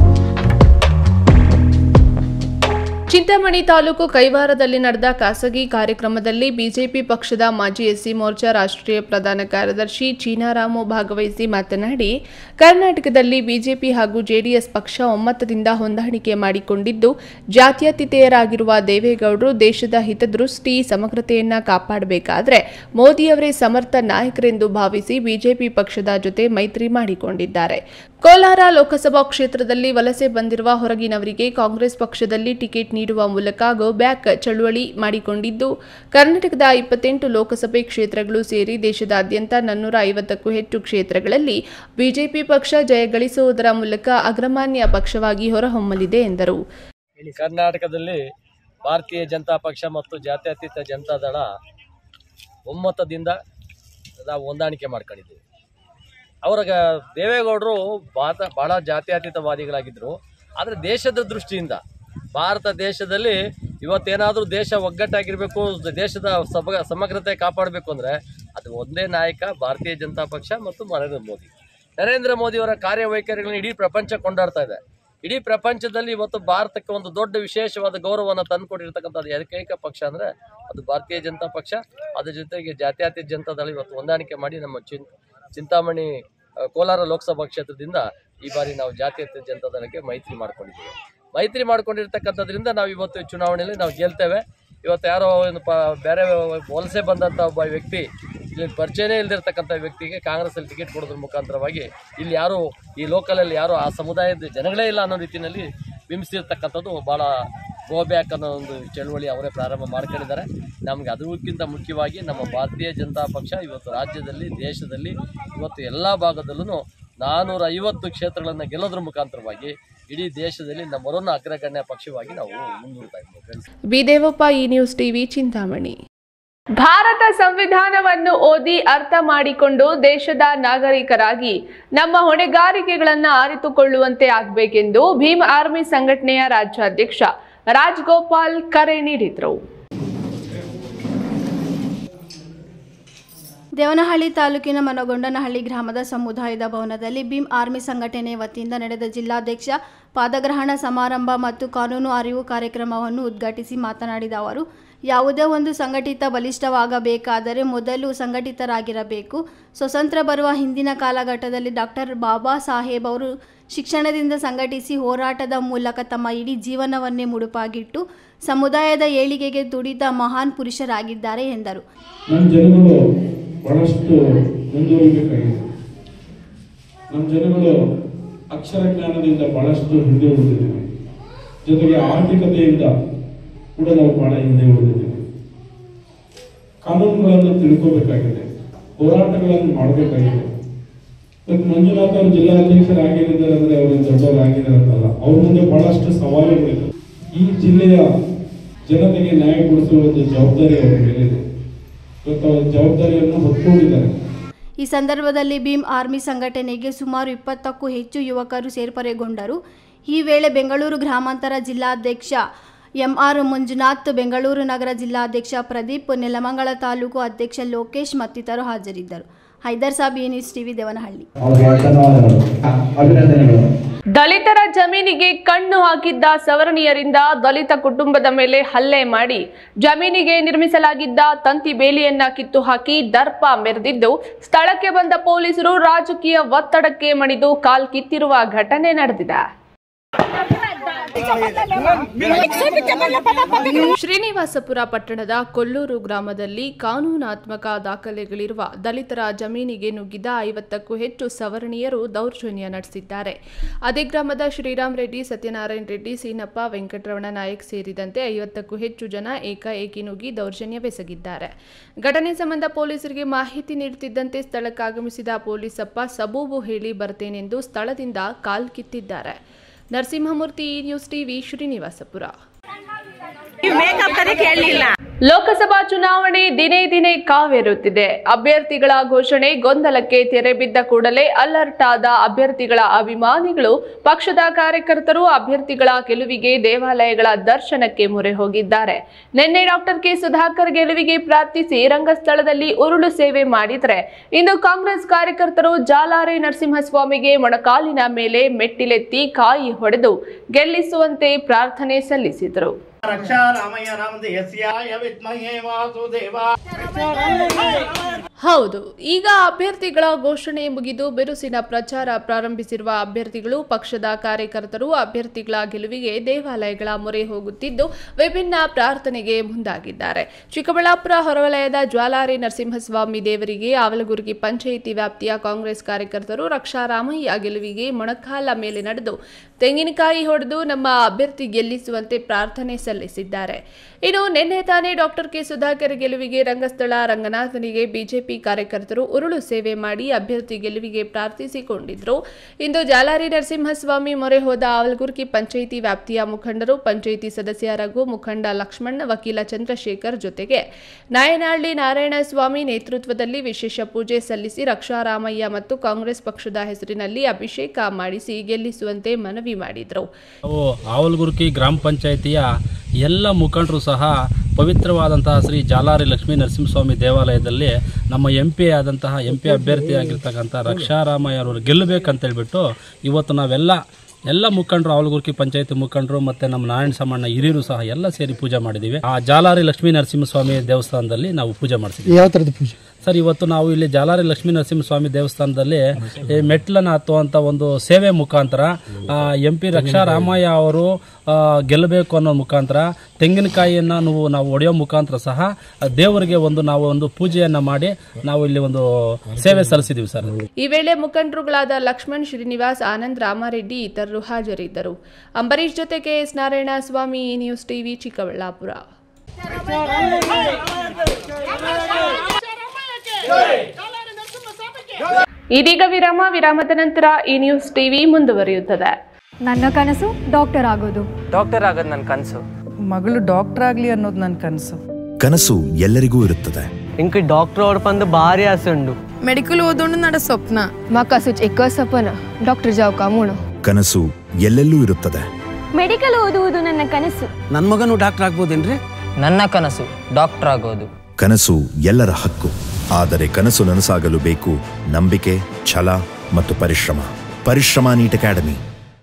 ಚಿಂತಾಮಣಿ ತಾಲೂಕು ಕೈವಾರದಲ್ಲಿ ನಡೆದ ಖಾಸಗಿ ಕಾರ್ಯಕ್ರಮದಲ್ಲಿ ಬಿಜೆಪಿ ಪಕ್ಷದ ಮಾಜಿ ಎಸ್ಸಿ ಮೋರ್ಚಾ ರಾಷ್ಟ್ರೀಯ ಪ್ರಧಾನ ಕಾರ್ಯದರ್ಶಿ ಚೀನಾರಾಮು ಭಾಗವಹಿಸಿ ಮಾತನಾಡಿ ಕರ್ನಾಟಕದಲ್ಲಿ ಬಿಜೆಪಿ ಹಾಗೂ ಜೆಡಿಎಸ್ ಪಕ್ಷ ಒಮ್ಮತದಿಂದ ಹೊಂದಾಣಿಕೆ ಮಾಡಿಕೊಂಡಿದ್ದು ಜಾತ್ಯತೀತೆಯರಾಗಿರುವ ದೇವೇಗೌಡರು ದೇಶದ ಹಿತದೃಷ್ಟಿ ಸಮಗ್ರತೆಯನ್ನ ಕಾಪಾಡಬೇಕಾದ್ರೆ ಮೋದಿಯವರೇ ಸಮರ್ಥ ನಾಯಕರೆಂದು ಭಾವಿಸಿ ಬಿಜೆಪಿ ಪಕ್ಷದ ಜೊತೆ ಮೈತ್ರಿ ಮಾಡಿಕೊಂಡಿದ್ದಾರೆ ಕೋಲಾರ ಲೋಕಸಭಾ ಕ್ಷೇತ್ರದಲ್ಲಿ ವಲಸೆ ಬಂದಿರುವ ಹೊರಗಿನವರಿಗೆ ಕಾಂಗ್ರೆಸ್ ಪಕ್ಷದಲ್ಲಿ ಟಿಕೆಟ್ ನೀಡುವ ಮೂಲಕ ಗೋ ಬ್ಯಾಕ್ ಚಳುವಳಿ ಮಾಡಿಕೊಂಡಿದ್ದು ಕರ್ನಾಟಕದ ಇಪ್ಪತ್ತೆಂಟು ಲೋಕಸಭೆ ಕ್ಷೇತ್ರಗಳು ಸೇರಿ ದೇಶದಾದ್ಯಂತ ನಾನ್ನೂರ ಐವತ್ತಕ್ಕೂ ಹೆಚ್ಚು ಕ್ಷೇತ್ರಗಳಲ್ಲಿ ಬಿಜೆಪಿ ಪಕ್ಷ ಜಯ ಗಳಿಸುವುದರ ಮೂಲಕ ಅಗ್ರಮಾನ್ಯ ಪಕ್ಷವಾಗಿ ಹೊರಹೊಮ್ಮಲಿದೆ ಎಂದರು ಕರ್ನಾಟಕದಲ್ಲಿ ಭಾರತೀಯ ಜನತಾ ಪಕ್ಷ ಮತ್ತು ಜಾತ್ಯತೀತ ಜನತಾದಳ ಒಮ್ಮತದಿಂದ ನಾವು ಹೊಂದಾಣಿಕೆ ಮಾಡ್ಕೊಂಡಿದ್ದೀವಿ ಅವರ ದೇವೇಗೌಡರು ಭಾರತ ಭಾಳ ಜಾತ್ಯತೀತವಾದಿಗಳಾಗಿದ್ದರು ಆದರೆ ದೇಶದ ದೃಷ್ಟಿಯಿಂದ ಭಾರತ ದೇಶದಲ್ಲಿ ಇವತ್ತೇನಾದರೂ ದೇಶ ಒಗ್ಗಟ್ಟಾಗಿರಬೇಕು ದೇಶದ ಸಮ ಸಮಗ್ರತೆ ಕಾಪಾಡಬೇಕು ಅಂದರೆ ಅದು ಒಂದೇ ನಾಯಕ ಭಾರತೀಯ ಜನತಾ ಪಕ್ಷ ಮತ್ತು ನರೇಂದ್ರ ಮೋದಿ ನರೇಂದ್ರ ಮೋದಿಯವರ ಕಾರ್ಯವೈಖರಿಗಳನ್ನ ಇಡೀ ಪ್ರಪಂಚ ಕೊಂಡಾಡ್ತಾ ಇದೆ ಇಡೀ ಪ್ರಪಂಚದಲ್ಲಿ ಇವತ್ತು ಭಾರತಕ್ಕೆ ಒಂದು ದೊಡ್ಡ ವಿಶೇಷವಾದ ಗೌರವವನ್ನು ತಂದುಕೊಟ್ಟಿರ್ತಕ್ಕಂಥದ್ದು ಏಕೈಕ ಪಕ್ಷ ಅಂದರೆ ಅದು ಭಾರತೀಯ ಜನತಾ ಪಕ್ಷ ಅದ್ರ ಜೊತೆಗೆ ಜಾತ್ಯತೀತ ಜನತಾದಳ ಇವತ್ತು ಹೊಂದಾಣಿಕೆ ಮಾಡಿ ನಮ್ಮ ಚಿನ್ ಚಿಂತಾಮಣಿ ಆ, ಕೋಲಾರ ಲೋಕಸಭಾ ಕ್ಷೇತ್ರದಿಂದ ಈ ಬಾರಿ ನಾವು ಜಾತ್ಯತೀತ ಜನತಾದಳಕ್ಕೆ ಮೈತ್ರಿ ಮಾಡ್ಕೊಂಡಿದ್ದೀವಿ ಮೈತ್ರಿ ಮಾಡ್ಕೊಂಡಿರ್ತಕ್ಕಂಥದ್ರಿಂದ ನಾವು ಇವತ್ತು ಈ ಚುನಾವಣೆಯಲ್ಲಿ ನಾವು ಗೆಲ್ತೇವೆ ಇವತ್ತು ಯಾರೋ ಒಂದು ಪ ಬೇರೆ ವಲಸೆ ಬಂದಂಥ ಒಬ್ಬ ವ್ಯಕ್ತಿ ಇಲ್ಲಿ ಪರಿಚಯನೇ ಇಲ್ದಿರ್ತಕ್ಕಂಥ ವ್ಯಕ್ತಿಗೆ ಕಾಂಗ್ರೆಸ್ಸಲ್ಲಿ ಟಿಕೆಟ್ ಕೊಡೋದ್ರ ಮುಖಾಂತರವಾಗಿ ಇಲ್ಲಿ ಯಾರು ಈ ಲೋಕಲಲ್ಲಿ ಯಾರು ಆ ಸಮುದಾಯದ ಜನಗಳೇ ಇಲ್ಲ ಅನ್ನೋ ರೀತಿಯಲ್ಲಿ ಬಿಂಬಿಸಿರ್ತಕ್ಕಂಥದ್ದು ಭಾಳ ಗೋ ಬ್ಯಾಕ್ ಅನ್ನೋ ಒಂದು ಚಳವಳಿ ಅವರೇ ಪ್ರಾರಂಭ ಮಾಡ್ಕೊಂಡಿದ್ದಾರೆ ನಮ್ಗೆ ಅದಕ್ಕಿಂತ ಮುಖ್ಯವಾಗಿ ನಮ್ಮ ಭಾರತೀಯ ಜನತಾ ಪಕ್ಷ ಇವತ್ತು ರಾಜ್ಯದಲ್ಲಿ ದೇಶದಲ್ಲಿ ಇವತ್ತು ಎಲ್ಲ ಭಾಗದಲ್ಲೂ ನಾನ್ನೂರ ಐವತ್ತು ಕ್ಷೇತ್ರಗಳನ್ನು ಗೆಲ್ಲೋದ್ರ ಮುಖಾಂತರವಾಗಿ ಇಡೀ ದೇಶದಲ್ಲಿ ನಮ್ಮವರನ್ನು ಅಗ್ರಗಣ್ಯ ಪಕ್ಷವಾಗಿ ನಾವು ಮುಂದೂಡ್ತಾ ಇದ್ದೀವಿ ಫ್ರೆಂಡ್ಸ್ ಬಿ ದೇವಪ್ಪ ಈ ನ್ಯೂಸ್ ಟಿವಿ ಚಿಂತಾಮಣಿ ಭಾರತ ಸಂವಿಧಾನವನ್ನು ಓದಿ ಅರ್ಥ ಮಾಡಿಕೊಂಡು ದೇಶದ ನಾಗರಿಕರಾಗಿ ನಮ್ಮ ಹೊಣೆಗಾರಿಕೆಗಳನ್ನು ಅರಿತುಕೊಳ್ಳುವಂತೆ ಆಗಬೇಕೆಂದು ಭೀಮ್ ಆರ್ಮಿ ಸಂಘಟನೆಯ ರಾಜ್ಯಾಧ್ಯಕ್ಷ ರಾಜ್ಗೋಪಾಲ್ ಕರೆ ನೀಡಿದರು ದೇವನಹಳ್ಳಿ ತಾಲೂಕಿನ ಮನಗೊಂಡನಹಳ್ಳಿ ಗ್ರಾಮದ ಸಮುದಾಯದ ಭವನದಲ್ಲಿ ಭೀಮ್ ಆರ್ಮಿ ಸಂಘಟನೆ ವತಿಯಿಂದ ನಡೆದ ಜಿಲ್ಲಾಧ್ಯಕ್ಷ ಪಾದಗ್ರಹಣ ಸಮಾರಂಭ ಮತ್ತು ಕಾನೂನು ಅರಿವು ಕಾರ್ಯಕ್ರಮವನ್ನು ಉದ್ಘಾಟಿಸಿ ಮಾತನಾಡಿದ ಅವರು ಯಾವುದೇ ಒಂದು ಸಂಘಟಿತ ಬಲಿಷ್ಠವಾಗಬೇಕಾದರೆ ಮೊದಲು ಸಂಘಟಿತರಾಗಿರಬೇಕು ಸ್ವತಂತ್ರ ಬರುವ ಹಿಂದಿನ ಕಾಲಘಟ್ಟದಲ್ಲಿ ಡಾಕ್ಟರ್ ಬಾಬಾ ಸಾಹೇಬ್ ಅವರು ಶಿಕ್ಷಣದಿಂದ ಸಂಘಟಿಸಿ ಹೋರಾಟದ ಮೂಲಕ ತಮ್ಮ ಇಡೀ ಜೀವನವನ್ನೇ ಮುಡುಪಾಗಿಟ್ಟು ಸಮುದಾಯದ ಏಳಿಗೆಗೆ ದುಡಿದ ಮಹಾನ್ ಪುರುಷರಾಗಿದ್ದಾರೆ ಎಂದರು ನಮ್ಮ ಜನಗಳು ಬಹಳಷ್ಟು ಮುಂದುವರಿಬೇಕಾಗಿದೆ ನಮ್ಮ ಜನಗಳು ಅಕ್ಷರ ಜ್ಞಾನದಿಂದ ಬಹಳಷ್ಟು ಹಿಂದೆ ಉಳಿದಿದ್ದೀವಿ ಜೊತೆಗೆ ಆರ್ಥಿಕತೆಯಿಂದ ಕೂಡ ನಾವು ಬಹಳ ಹಿಂದೆ ಉಳಿದಿದ್ದೀವಿ ಕಾನೂನುಗಳನ್ನು ತಿಳ್ಕೋಬೇಕಾಗಿದೆ ಹೋರಾಟಗಳನ್ನು ಮಾಡಬೇಕಾಗಿದೆ ಇವತ್ತು ಮಂಜುನಾಥ್ ಅವರು ಜಿಲ್ಲಾಧ್ಯಕ್ಷರಾಗಿದ್ದಾರೆ ಅಂದ್ರೆ ಅವರು ದೊಡ್ಡವರು ಆಗಿದ್ದಾರೆ ಅಂತಲ್ಲ ಅವ್ರ ಮುಂದೆ ಬಹಳಷ್ಟು ಸವಾಲುಗಳಿದೆ ಈ ಜಿಲ್ಲೆಯ ಜನತೆಗೆ ನ್ಯಾಯ ಕೊಡಿಸುವ ಒಂದು ಜವಾಬ್ದಾರಿ ಅವರ ಮೇಲಿದೆ ಇವತ್ತು ಅವ್ರ ಜವಾಬ್ದಾರಿಯನ್ನು ಹೊತ್ಕೊಂಡಿದ್ದಾರೆ ಈ ಸಂದರ್ಭದಲ್ಲಿ ಭೀಮ್ ಆರ್ಮಿ ಸಂಘಟನೆಗೆ ಸುಮಾರು ಇಪ್ಪತ್ತಕ್ಕೂ ಹೆಚ್ಚು ಯುವಕರು ಸೇರ್ಪಡೆಗೊಂಡರು ಈ ವೇಳೆ ಬೆಂಗಳೂರು ಗ್ರಾಮಾಂತರ ಜಿಲ್ಲಾಧ್ಯಕ್ಷ ಎಂಆರ್ ಮಂಜುನಾಥ್ ಬೆಂಗಳೂರು ನಗರ ಜಿಲ್ಲಾಧ್ಯಕ್ಷ ಪ್ರದೀಪ್ ನೆಲಮಂಗಲ ತಾಲೂಕು ಅಧ್ಯಕ್ಷ ಲೋಕೇಶ್ ಮತ್ತಿತರರು ಹಾಜರಿದ್ದರು ಹೈದರ್ ಸಾಬ್ ಈ ನ್ಯೂಸ್ ಟಿವಿ ದೇವನಹಳ್ಳಿ ಅವರಿಗೆ ಧನ್ಯವಾದಗಳು ಅಭಿನಂದನೆಗಳು ದಲಿತರ ಜಮೀನಿಗೆ ಕಣ್ಣು ಹಾಕಿದ್ದ ಸವರ್ಣೀಯರಿಂದ ದಲಿತ ಕುಟುಂಬದ ಮೇಲೆ ಹಲ್ಲೆ ಮಾಡಿ ಜಮೀನಿಗೆ ನಿರ್ಮಿಸಲಾಗಿದ್ದ ತಂತಿ ಬೇಲಿಯನ್ನ ಕಿತ್ತು ಹಾಕಿ ದರ್ಪ ಮೆರೆದಿದ್ದು ಸ್ಥಳಕ್ಕೆ ಬಂದ ಪೊಲೀಸರು ರಾಜಕೀಯ ಒತ್ತಡಕ್ಕೆ ಮಣಿದು ಕಾಲ್ ಕಿತ್ತಿರುವ ಘಟನೆ ನಡೆದಿದೆ ಶ್ರೀನಿವಾಸಪುರ ಪಟ್ಟಣದ ಕೊಲ್ಲೂರು ಗ್ರಾಮದಲ್ಲಿ ಕಾನೂನಾತ್ಮಕ ದಾಖಲೆಗಳಿರುವ ದಲಿತರ ಜಮೀನಿಗೆ ನುಗ್ಗಿದ ಐವತ್ತಕ್ಕೂ ಹೆಚ್ಚು ಸವರ್ಣೀಯರು ದೌರ್ಜನ್ಯ ನಡೆಸಿದ್ದಾರೆ ಅದೇ ಗ್ರಾಮದ ಶ್ರೀರಾಮ್ ರೆಡ್ಡಿ ಸತ್ಯನಾರಾಯಣ ರೆಡ್ಡಿ ಸೀನಪ್ಪ ವೆಂಕಟರಮಣ ನಾಯಕ್ ಸೇರಿದಂತೆ ಐವತ್ತಕ್ಕೂ ಹೆಚ್ಚು ಜನ ಏಕಾಏಕಿ ನುಗ್ಗಿ ದೌರ್ಜನ್ಯವೆಸಗಿದ್ದಾರೆ ಘಟನೆ ಸಂಬಂಧ ಪೊಲೀಸರಿಗೆ ಮಾಹಿತಿ ನೀಡುತ್ತಿದ್ದಂತೆ ಸ್ಥಳಕ್ಕಾಗಮಿಸಿದ ಪೊಲೀಸಪ್ಪ ಸಬೂಬು ಹೇಳಿ ಬರ್ತೇನೆಂದು ಸ್ಥಳದಿಂದ ಕಾಲ್ ಕಿತ್ತಿದ್ದಾರೆ ನರಸಿಂಹಮೂರ್ತಿ ಈ ನ್ಯೂಸ್ ಟಿವಿ ಶ್ರೀನಿವಾಸಪುರ ಲೋಕಸಭಾ ಚುನಾವಣೆ ದಿನೇ ದಿನೇ ಕಾವೇರುತ್ತಿದೆ ಅಭ್ಯರ್ಥಿಗಳ ಘೋಷಣೆ ಗೊಂದಲಕ್ಕೆ ತೆರೆ ಬಿದ್ದ ಕೂಡಲೇ ಅಲರ್ಟ್ ಆದ ಅಭ್ಯರ್ಥಿಗಳ ಅಭಿಮಾನಿಗಳು ಪಕ್ಷದ ಕಾರ್ಯಕರ್ತರು ಅಭ್ಯರ್ಥಿಗಳ ಗೆಲುವಿಗೆ ದೇವಾಲಯಗಳ ದರ್ಶನಕ್ಕೆ ಮೊರೆ ಹೋಗಿದ್ದಾರೆ ನಿನ್ನೆ ಡಾಕ್ಟರ್ ಕೆ ಸುಧಾಕರ್ ಗೆಲುವಿಗೆ ಪ್ರಾರ್ಥಿಸಿ ರಂಗಸ್ಥಳದಲ್ಲಿ ಉರುಳು ಸೇವೆ ಮಾಡಿದರೆ ಇಂದು ಕಾಂಗ್ರೆಸ್ ಕಾರ್ಯಕರ್ತರು ಜಾಲಾರೆ ನರಸಿಂಹಸ್ವಾಮಿಗೆ ಮೊಣಕಾಲಿನ ಮೇಲೆ ಮೆಟ್ಟಿಲೆತ್ತಿ ಕಾಯಿ ಹೊಡೆದು ಗೆಲ್ಲಿಸುವಂತೆ ಪ್ರಾರ್ಥನೆ ಸಲ್ಲಿಸಿದರು ರಕ್ಷಾ ರಾಮಯ್ಯ ನಾಮದ ಯಸ್ಯಾಯ ವಿದ್ಮಹೇ ವಾಸುದೇವ ಹೌದು ಈಗ ಅಭ್ಯರ್ಥಿಗಳ ಘೋಷಣೆ ಮುಗಿದು ಬಿರುಸಿನ ಪ್ರಚಾರ ಪ್ರಾರಂಭಿಸಿರುವ ಅಭ್ಯರ್ಥಿಗಳು ಪಕ್ಷದ ಕಾರ್ಯಕರ್ತರು ಅಭ್ಯರ್ಥಿಗಳ ಗೆಲುವಿಗೆ ದೇವಾಲಯಗಳ ಮೊರೆ ಹೋಗುತ್ತಿದ್ದು ವಿಭಿನ್ನ ಪ್ರಾರ್ಥನೆಗೆ ಮುಂದಾಗಿದ್ದಾರೆ ಚಿಕ್ಕಬಳ್ಳಾಪುರ ಹೊರವಲಯದ ಜ್ವಾಲಾರಿ ನರಸಿಂಹಸ್ವಾಮಿ ದೇವರಿಗೆ ಆವಲಗುರ್ಗಿ ಪಂಚಾಯಿತಿ ವ್ಯಾಪ್ತಿಯ ಕಾಂಗ್ರೆಸ್ ಕಾರ್ಯಕರ್ತರು ರಕ್ಷಾರಾಮಯ್ಯ ಗೆಲುವಿಗೆ ಮೊಣಕಾಲ ಮೇಲೆ ನಡೆದು ತೆಂಗಿನಕಾಯಿ ಹೊಡೆದು ನಮ್ಮ ಅಭ್ಯರ್ಥಿ ಗೆಲ್ಲಿಸುವಂತೆ ಪ್ರಾರ್ಥನೆ ಸಲ್ಲಿಸಿದ್ದಾರೆ ಇನ್ನು ನಿನ್ನೆ ತಾನೇ ಡಾಕ್ಟರ್ ಕೆ ಸುಧಾಕರ್ ಗೆಲುವಿಗೆ ರಂಗಸ್ಥಳ ರಂಗನಾಥನಿಗೆ ಬಿಜೆಪಿ ಕಾರ್ಯಕರ್ತರು ಉರುಳು ಸೇವೆ ಮಾಡಿ ಅಭ್ಯರ್ಥಿ ಗೆಲುವಿಗೆ ಪ್ರಾರ್ಥಿಸಿಕೊಂಡಿದ್ರು ಇಂದು ಜಾಲಾರಿ ನರಸಿಂಹಸ್ವಾಮಿ ಮೊರೆ ಹೋದ ಆವಲ್ಗುರ್ಕಿ ಪಂಚಾಯಿತಿ ವ್ಯಾಪ್ತಿಯ ಮುಖಂಡರು ಪಂಚಾಯಿತಿ ಸದಸ್ಯ ರಘು ಮುಖಂಡ ಲಕ್ಷ್ಮಣ್ ವಕೀಲ ಚಂದ್ರಶೇಖರ್ ಜೊತೆಗೆ ನಾಯನಹಳ್ಳಿ ನಾರಾಯಣಸ್ವಾಮಿ ನೇತೃತ್ವದಲ್ಲಿ ವಿಶೇಷ ಪೂಜೆ ಸಲ್ಲಿಸಿ ರಕ್ಷಾರಾಮಯ್ಯ ಮತ್ತು ಕಾಂಗ್ರೆಸ್ ಪಕ್ಷದ ಹೆಸರಿನಲ್ಲಿ ಅಭಿಷೇಕ ಮಾಡಿಸಿ ಗೆಲ್ಲಿಸುವಂತೆ ಮನವಿ ಮಾಡಿದರು ನಾವು ಆವಲ್ಗುರ್ಕಿ ಗ್ರಾಮ ಪಂಚಾಯಿತಿಯ ಎಲ್ಲ ಮುಖಂಡರು ಸಹ ಪವಿತ್ರವಾದಂತಹ ಶ್ರೀ ಜಾಲಾರಿ ಲಕ್ಷ್ಮೀ ನರಸಿಂಹಸ್ವಾಮಿ ದೇವಾಲಯದಲ್ಲಿ ನಮ್ಮ ಎಂ ಪಿ ಆದಂತಹ ಎಂ ಪಿ ಅಭ್ಯರ್ಥಿಯಾಗಿರ್ತಕ್ಕಂಥ ರಕ್ಷಾರಾಮಯ್ಯ ಅವರು ಗೆಲ್ಲಬೇಕಂತೇಳ್ಬಿಟ್ಟು ಇವತ್ತು ನಾವೆಲ್ಲ ಎಲ್ಲ ಮುಖಂಡರು ಆವಲಗುರ್ಕಿ ಪಂಚಾಯತಿ ಮುಖಂಡರು ಮತ್ತೆ ನಮ್ಮ ನಾರಾಯಣ ಸಾಮಣ್ಣ ಹಿರಿಯರು ಸಹ ಎಲ್ಲ ಸೇರಿ ಪೂಜೆ ಮಾಡಿದ್ದೀವಿ ಆ ಜಾಲಾರಿ ಲಕ್ಷ್ಮೀ ನರಸಿಂಹಸ್ವಾಮಿ ದೇವಸ್ಥಾನದಲ್ಲಿ ನಾವು ಪೂಜೆ ಮಾಡಿಸಿದ್ವಿ ಯಾವ ಥರದ ಪೂಜೆ ಸರ್ ಇವತ್ತು ನಾವು ಇಲ್ಲಿ ಜಾಲಾರಿ ಲಕ್ಷ್ಮೀ ನರಸಿಂಹಸ್ವಾಮಿ ದೇವಸ್ಥಾನದಲ್ಲಿ ಈ ಮೆಟ್ಲನ್ನು ಹತ್ತುವಂಥ ಒಂದು ಸೇವೆ ಮುಖಾಂತರ ಎಂ ಪಿ ರಕ್ಷಾ ರಾಮಯ್ಯ ಅವರು ಆ, ಗೆಲ್ಲಬೇಕು ಅನ್ನೋ ಮುಖಾಂತರ ತೆಂಗಿನಕಾಯಿಯನ್ನು ನಾವು ನಾವು ಒಡೆಯೋ ಮುಖಾಂತರ ಸಹ ಆ ದೇವರಿಗೆ ಒಂದು ನಾವು ಒಂದು ಪೂಜೆಯನ್ನು ಮಾಡಿ ನಾವು ಇಲ್ಲಿ ಒಂದು ಸೇವೆ ಸಲ್ಲಿಸಿದ್ದೀವಿ ಸರ್ ಈ ವೇಳೆ ಮುಖಂಡರುಗಳಾದ ಲಕ್ಷ್ಮಣ್ ಶ್ರೀನಿವಾಸ್ ಆನಂದ್ ರಾಮಾರೆಡ್ಡಿ ಇತರರು ಹಾಜರಿದ್ದರು ಅಂಬರೀಶ್ ಜೊತೆ KS Narayana Swamy news TV Chikkaballapur ಇದೀಗ ವಿರಾಮ ವಿರಾಮದ ನಂತರ ಈ ನ್ಯೂಸ್ ಟಿವಿ ಮುಂದುವರಿಯುತ್ತದೆ ನನ್ನ ಕನಸು ಡಾಕ್ಟರ್ ಆಗೋದು ಡಾಕ್ಟರ್ ಆಗೋದು ನನ್ನ ಕನಸು ಮಗಳು ಡಾಕ್ಟರ್ ಆಗ್ಲಿ ಅನ್ನೋದು ನನ್ನ ಕನಸು ಕನಸು ಎಲ್ಲರಿಗೂ ಇರುತ್ತದೆ ఇంక డాక్టర్ ఓడిపంది భారీ ఆశ ఉండు ಮೆಡಿಕಲ್ ಓದೋಣ ನಡ ಸ್ವಪ್ನ ಮಾಕ ಸುಚ್ ಎಕ್ಕ ಸಪನ ಡಾಕ್ಟರ್ ಜಾವ್ ಕಾಮೂಣ ಕನಸು ಎಲ್ಲೆಲ್ಲೂ ಇರುತ್ತದೆ ಮೆಡಿಕಲ್ ಓದುವುದು ನನ್ನ ಕನಸು ನನ್ನ ಮಗನು ಡಾಕ್ಟರ್ ಆಗ್ಬೋದೇನ್ರಿ ನನ್ನ ಕನಸು ಡಾಕ್ಟರ್ ಆಗೋದು ಕನಸು ಎಲ್ಲರ ಹಕ್ಕು ಆದರೆ ಕನಸು ನನಸಾಗಲು ಬೇಕು ನಂಬಿಕೆ ಛಲ ಮತ್ತು ಪರಿಶ್ರಮ ಪರಿಶ್ರಮ ನೀಟ್ ಅಕಾಡೆಮಿ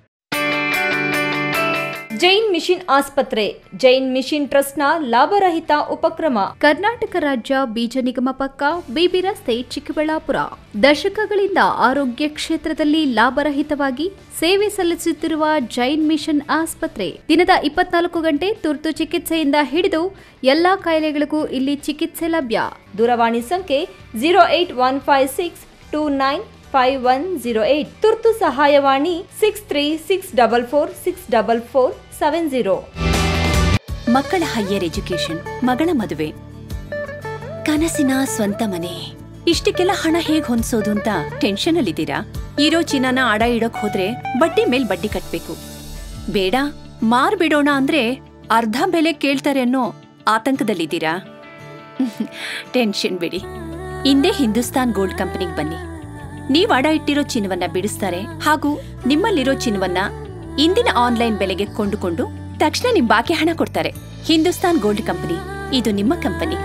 ಜೈನ್ ಮಿಷನ್ ಆಸ್ಪತ್ರೆ ಜೈನ್ ಮಿಷನ್ ಟ್ರಸ್ಟ್ನ ಲಾಭರಹಿತ ಉಪಕ್ರಮ ಕರ್ನಾಟಕ ರಾಜ್ಯ ಬೀಜ ನಿಗಮ ಪಕ್ಕ ಬಿಬಿ ರಸ್ತೆ ಚಿಕ್ಕಬಳ್ಳಾಪುರ ದಶಕಗಳಿಂದ ಆರೋಗ್ಯ ಕ್ಷೇತ್ರದಲ್ಲಿ ಲಾಭರಹಿತವಾಗಿ ಸೇವೆ ಸಲ್ಲಿಸುತ್ತಿರುವ ಜೈನ್ ಮಿಷನ್ ಆಸ್ಪತ್ರೆ ದಿನದ ಇಪ್ಪತ್ನಾಲ್ಕು ಗಂಟೆ ತುರ್ತು ಚಿಕಿತ್ಸೆಯಿಂದ ಹಿಡಿದು ಎಲ್ಲಾ ಕಾಯಿಲೆಗಳಿಗೂ ಇಲ್ಲಿ ಚಿಕಿತ್ಸೆ ಲಭ್ಯ ದೂರವಾಣಿ ಸಂಖ್ಯೆ zero eight one five six two nine five one zero eight ತುರ್ತು ಸಹಾಯವಾಣಿ six three six double four six double four seven zero ಮಕ್ಕಳ ಹೈಯರ್ ಎಜುಕೇಶನ್ ಮಗಳ ಮದುವೆ ಕನಸಿನ ಸ್ವಂತ ಮನೆ ಇಷ್ಟಕ್ಕೆಲ್ಲ ಹಣ ಹೇಗ್ ಹೊಂದ್ಸೋದು ಅಂತ ಟೆನ್ಷನ್ ಅಲ್ಲಿದ್ದೀರಾ ಇರೋ ಚಿನ್ನನ ಅಡ ಇಡೋಕ್ ಹೋದ್ರೆ ಬಡ್ಡಿ ಮೇಲ್ ಬಡ್ಡಿ ಕಟ್ಬೇಕು ಬೇಡ ಮಾರ್ಬಿಡೋಣ ಅಂದ್ರೆ ಅರ್ಧ ಬೆಲೆ ಕೇಳ್ತಾರೆ ಅನ್ನೋ ಆತಂಕದಲ್ಲಿದ್ದೀರಾ ಟೆನ್ಷನ್ ಬಿಡಿ ಹಿಂದೆ ಹಿಂದೂಸ್ತಾನ್ ಗೋಲ್ಡ್ ಕಂಪನಿಗೆ ಬನ್ನಿ ನೀವ್ ಅಡ ಇಟ್ಟಿರೋ ಚಿನ್ನವನ್ನ ಬಿಡಿಸ್ತಾರೆ ಹಾಗೂ ನಿಮ್ಮಲ್ಲಿರೋ ಚಿನ್ನವನ್ನ ಇಂದಿನ ಆನ್ಲೈನ್ ಬೆಲೆಗೆ ಕೊಂಡುಕೊಂಡು ತಕ್ಷಣ ನಿಮ್ ಬಾಕಿ ಹಣ ಕೊಡ್ತಾರೆ ಹಿಂದೂಸ್ತಾನ್ ಗೋಲ್ಡ್ ಕಂಪನಿ ಇದು ನಿಮ್ಮ company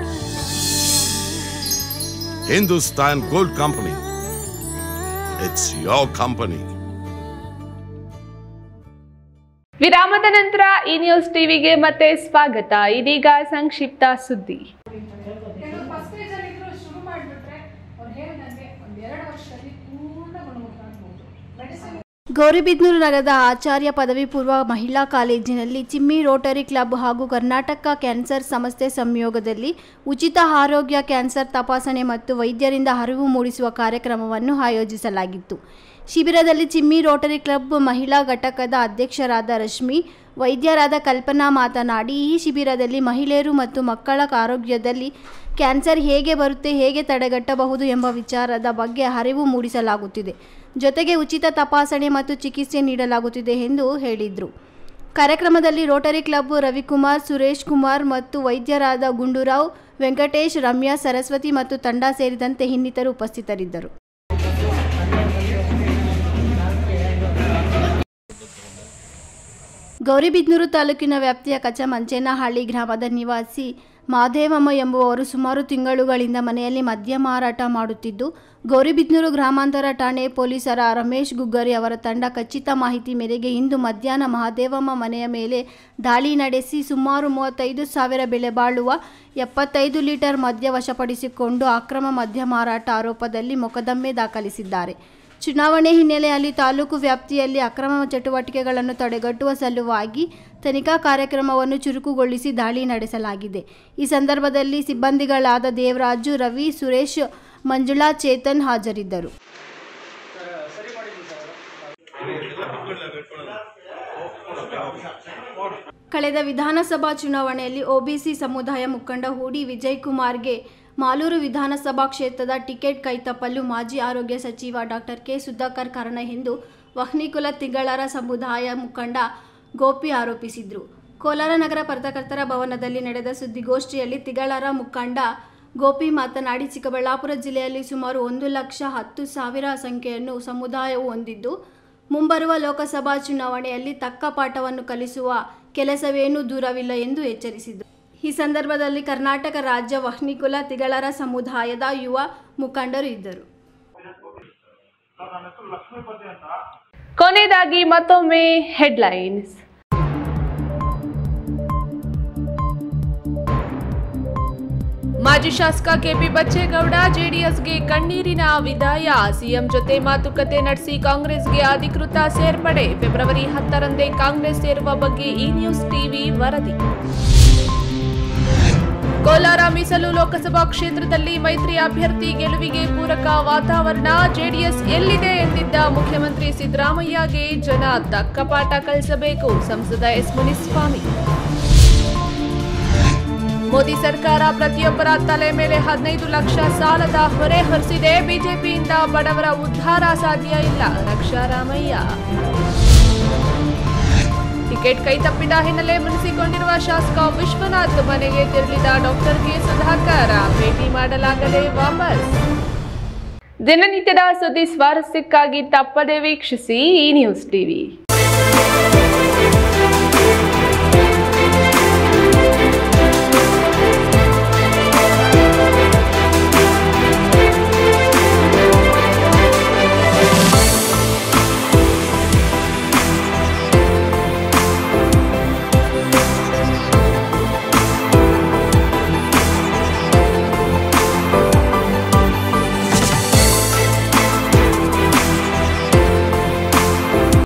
Hindustan Gold Company. It's your company. ವಿರಾಮದ ನಂತರ ಈ ನ್ಯೂಸ್ ಟಿವಿಗೆ ಮತ್ತೆ ಸ್ವಾಗತ ಇದೀಗ ಸಂಕ್ಷಿಪ್ತ ಸುದ್ದಿ ಗೌರಿಬಿದನೂರು ನಗರದ ಆಚಾರ್ಯ ಪದವಿ ಪೂರ್ವ ಮಹಿಳಾ ಕಾಲೇಜಿನಲ್ಲಿ ಚಿಮ್ಮಿ ರೋಟರಿ ಕ್ಲಬ್ ಹಾಗೂ ಕರ್ನಾಟಕ ಕ್ಯಾನ್ಸರ್ ಸಂಸ್ಥೆ ಸಂಯೋಗದಲ್ಲಿ ಉಚಿತ ಆರೋಗ್ಯ ಕ್ಯಾನ್ಸರ್ ತಪಾಸಣೆ ಮತ್ತು ವೈದ್ಯರಿಂದ ಅರಿವು ಮೂಡಿಸುವ ಕಾರ್ಯಕ್ರಮವನ್ನು ಆಯೋಜಿಸಲಾಗಿತ್ತು ಶಿಬಿರದಲ್ಲಿ ಚಿಮ್ಮಿ ರೋಟರಿ ಕ್ಲಬ್ ಮಹಿಳಾ ಘಟಕದ ಅಧ್ಯಕ್ಷರಾದ ರಶ್ಮಿ ವೈದ್ಯರಾದ ಕಲ್ಪನಾ ಮಾತನಾಡಿ ಈ ಶಿಬಿರದಲ್ಲಿ ಮಹಿಳೆಯರು ಮತ್ತು ಮಕ್ಕಳ ಆರೋಗ್ಯದಲ್ಲಿ ಕ್ಯಾನ್ಸರ್ ಹೇಗೆ ಬರುತ್ತೆ ಹೇಗೆ ತಡೆಗಟ್ಟಬಹುದು ಎಂಬ ವಿಚಾರದ ಬಗ್ಗೆ ಅರಿವು ಮೂಡಿಸಲಾಗುತ್ತಿದೆ ಜೊತೆಗೆ ಉಚಿತ ತಪಾಸಣೆ ಮತ್ತು ಚಿಕಿತ್ಸೆ ನೀಡಲಾಗುತ್ತಿದೆ ಎಂದು ಹೇಳಿದರು ಕಾರ್ಯಕ್ರಮದಲ್ಲಿ ರೋಟರಿ ಕ್ಲಬ್ ರವಿಕುಮಾರ್ ಸುರೇಶ್ ಕುಮಾರ್ ಮತ್ತು ವೈದ್ಯರಾದ ಗುಂಡೂರಾವ್ ವೆಂಕಟೇಶ್ ರಮ್ಯಾ ಸರಸ್ವತಿ ಮತ್ತು ತಂಡ ಸೇರಿದಂತೆ ಇನ್ನಿತರು ಉಪಸ್ಥಿತರಿದ್ದರು ಗೌರಿಬಿದನೂರು ತಾಲೂಕಿನ ವ್ಯಾಪ್ತಿಯ ಕಚಮಂಚೇನಹಳ್ಳಿ ಗ್ರಾಮದ ನಿವಾಸಿ ಮಾದೇವಮ್ಮ ಎಂಬುವವರು ಸುಮಾರು ತಿಂಗಳುಗಳಿಂದ ಮನೆಯಲ್ಲಿ ಮದ್ಯ ಮಾರಾಟ ಮಾಡುತ್ತಿದ್ದು ಗೌರಿಬಿದನೂರು ಗ್ರಾಮಾಂತರ ಠಾಣೆ ಪೊಲೀಸರ ರಮೇಶ್ ಗುಗ್ಗರಿ ಅವರ ತಂಡ ಖಚಿತ ಮಾಹಿತಿ ಮೇರೆಗೆ ಇಂದು ಮಧ್ಯಾಹ್ನ ಮಹಾದೇವಮ್ಮ ಮನೆಯ ಮೇಲೆ ದಾಳಿ ನಡೆಸಿ ಸುಮಾರು ಮೂವತ್ತೈದು ಸಾವಿರ ಬೆಲೆ ಬಾಳುವ ಎಪ್ಪತ್ತೈದು ಲೀಟರ್ ಮದ್ಯ ವಶಪಡಿಸಿಕೊಂಡು ಅಕ್ರಮ ಮದ್ಯ ಮಾರಾಟ ಆರೋಪದಲ್ಲಿ ಮೊಕದ್ದಮೆ ದಾಖಲಿಸಿದ್ದಾರೆ ಚುನಾವಣೆ ಹಿನ್ನೆಲೆಯಲ್ಲಿ ತಾಲೂಕು ವ್ಯಾಪ್ತಿಯಲ್ಲಿ ಅಕ್ರಮ ಚಟುವಟಿಕೆಗಳನ್ನು ತಡೆಗಟ್ಟುವ ಸಲುವಾಗಿ ತನಿಖಾ ಕಾರ್ಯಕ್ರಮವನ್ನು ಚುರುಕುಗೊಳಿಸಿ ದಾಳಿ ನಡೆಸಲಾಗಿದೆ ಈ ಸಂದರ್ಭದಲ್ಲಿ ಸಿಬ್ಬಂದಿಗಳಾದ ದೇವರಾಜು ರವಿ ಸುರೇಶ್ ಮಂಜುಳಾ ಚೇತನ್ ಹಾಜರಿದ್ದರು ಕಳೆದ ವಿಧಾನಸಭಾ ಚುನಾವಣೆಯಲ್ಲಿ ಒಬಿಸಿ ಸಮುದಾಯ ಮುಖಂಡ ಹೂಡಿ ವಿಜಯ್ ಕುಮಾರ್ಗೆ ಮಾಲೂರು ವಿಧಾನಸಭಾ ಕ್ಷೇತ್ರದ ಟಿಕೆಟ್ ಕೈತಪ್ಪಲು ಮಾಜಿ ಆರೋಗ್ಯ ಸಚಿವ ಡಾಕ್ಟರ್ ಕೆ ಸುಧಾಕರ್ ಕಾರಣ ಎಂದು ವಹ್ನಿಕುಲ ತಿಗಳರ ಸಮುದಾಯ ಮುಖಂಡ ಗೋಪಿ ಆರೋಪಿಸಿದರು ಕೋಲಾರ ನಗರ ಪತ್ರಕರ್ತರ ಭವನದಲ್ಲಿ ನಡೆದ ಸುದ್ದಿಗೋಷ್ಠಿಯಲ್ಲಿ ತಿಗಳರ ಮುಖಂಡ ಗೋಪಿ ಮಾತನಾಡಿ ಚಿಕ್ಕಬಳ್ಳಾಪುರ ಜಿಲ್ಲೆಯಲ್ಲಿ ಸುಮಾರು ಒಂದು ಲಕ್ಷ ಹತ್ತು ಸಾವಿರ ಸಂಖ್ಯೆಯನ್ನು ಸಮುದಾಯವು ಹೊಂದಿದ್ದು ಮುಂಬರುವ ಲೋಕಸಭಾ ಚುನಾವಣೆಯಲ್ಲಿ ತಕ್ಕ ಪಾಠವನ್ನು ಕಲಿಸುವ ಕೆಲಸವೇನೂ ದೂರವಿಲ್ಲ ಎಂದು ಎಚ್ಚರಿಸಿದರು ಈ ಸಂದರ್ಭದಲ್ಲಿ ಕರ್ನಾಟಕ ರಾಜ್ಯ ವಹ್ನಿಕುಲ ತಿಗಳರ ಸಮುದಾಯದ ಯುವ ಮುಖಂಡರು ಇದ್ದರು ಕೊನೆಯದಾಗಿ ಮತ್ತೊಮ್ಮೆ ಹೆಡ್ಲೈನ್ಸ್ ಮಾಜಿ ಶಾಸಕ ಕೆಪಿ ಬಚ್ಚೇಗೌಡ ಜೆಡಿಎಸ್ಗೆ ಕಣ್ಣೀರಿನ ವಿದಾಯ ಸಿಎಂ ಜೊತೆ ಮಾತುಕತೆ ನಡೆಸಿ ಕಾಂಗ್ರೆಸ್ಗೆ ಅಧಿಕೃತ ಸೇರ್ಪಡೆ ಫೆಬ್ರವರಿ ಹತ್ತರಂದೇ ಕಾಂಗ್ರೆಸ್ ಸೇರುವ ಬಗ್ಗೆ ಈ ನ್ಯೂಸ್ ಟಿವಿ ವರದಿ ಕೋಲಾರ ಮೀಸಲು ಲೋಕಸಭಾ ಕ್ಷೇತ್ರದಲ್ಲಿ ಮೈತ್ರಿ ಅಭ್ಯರ್ಥಿ ಗೆಲುವಿಗೆ ಪೂರಕ ವಾತಾವರಣ ಜೆಡಿಎಸ್ ಎಲ್ಲಿದೆ ಎಂದಿದ್ದ ಮುಖ್ಯಮಂತ್ರಿ ಸಿದ್ದರಾಮಯ್ಯಗೆ ಜನ ತಕ್ಕ ಪಾಠ ಕಲಿಸಬೇಕು ಸಂಸದ ಎಸ್ ಮುನಿಸ್ವಾಮಿ ಮೋದಿ ಸರ್ಕಾರ ಪ್ರತಿಯೊಬ್ಬರ ತಲೆ ಮೇಲೆ ಹದಿನೈದು ಲಕ್ಷ ಸಾಲದ ಹೊರೆ ಹೊರಿಸಿದೆ ಬಿಜೆಪಿಯಿಂದ ಬಡವರ ಉದ್ಧಾರ ಸಾಧ್ಯ ಇಲ್ಲ ರಕ್ಷಾರಾಮಯ್ಯ ಟಿಕೆಟ್ ಕೈ ತಪ್ಪಿದ ಹಿನ್ನೆಲೆ ಮುನಿಸಿಕೊಂಡಿರುವ ಶಾಸಕ ವಿಶ್ವನಾಥ್ ಮನೆಗೆ ತೆರಳಿದ ಡಾಕ್ಟರ್ ಕೆ ಸುಧಾಕರ್ ಭೇಟಿ ಮಾಡಲಾಗದೆ ವಾಪಸ್ ದಿನನಿತ್ಯದ ಸುದ್ದಿ ಸ್ವಾರಸ್ಯಕ್ಕಾಗಿ ತಪ್ಪದೆ ವೀಕ್ಷಿಸಿ ಈ ನ್ಯೂಸ್ ಟಿವಿ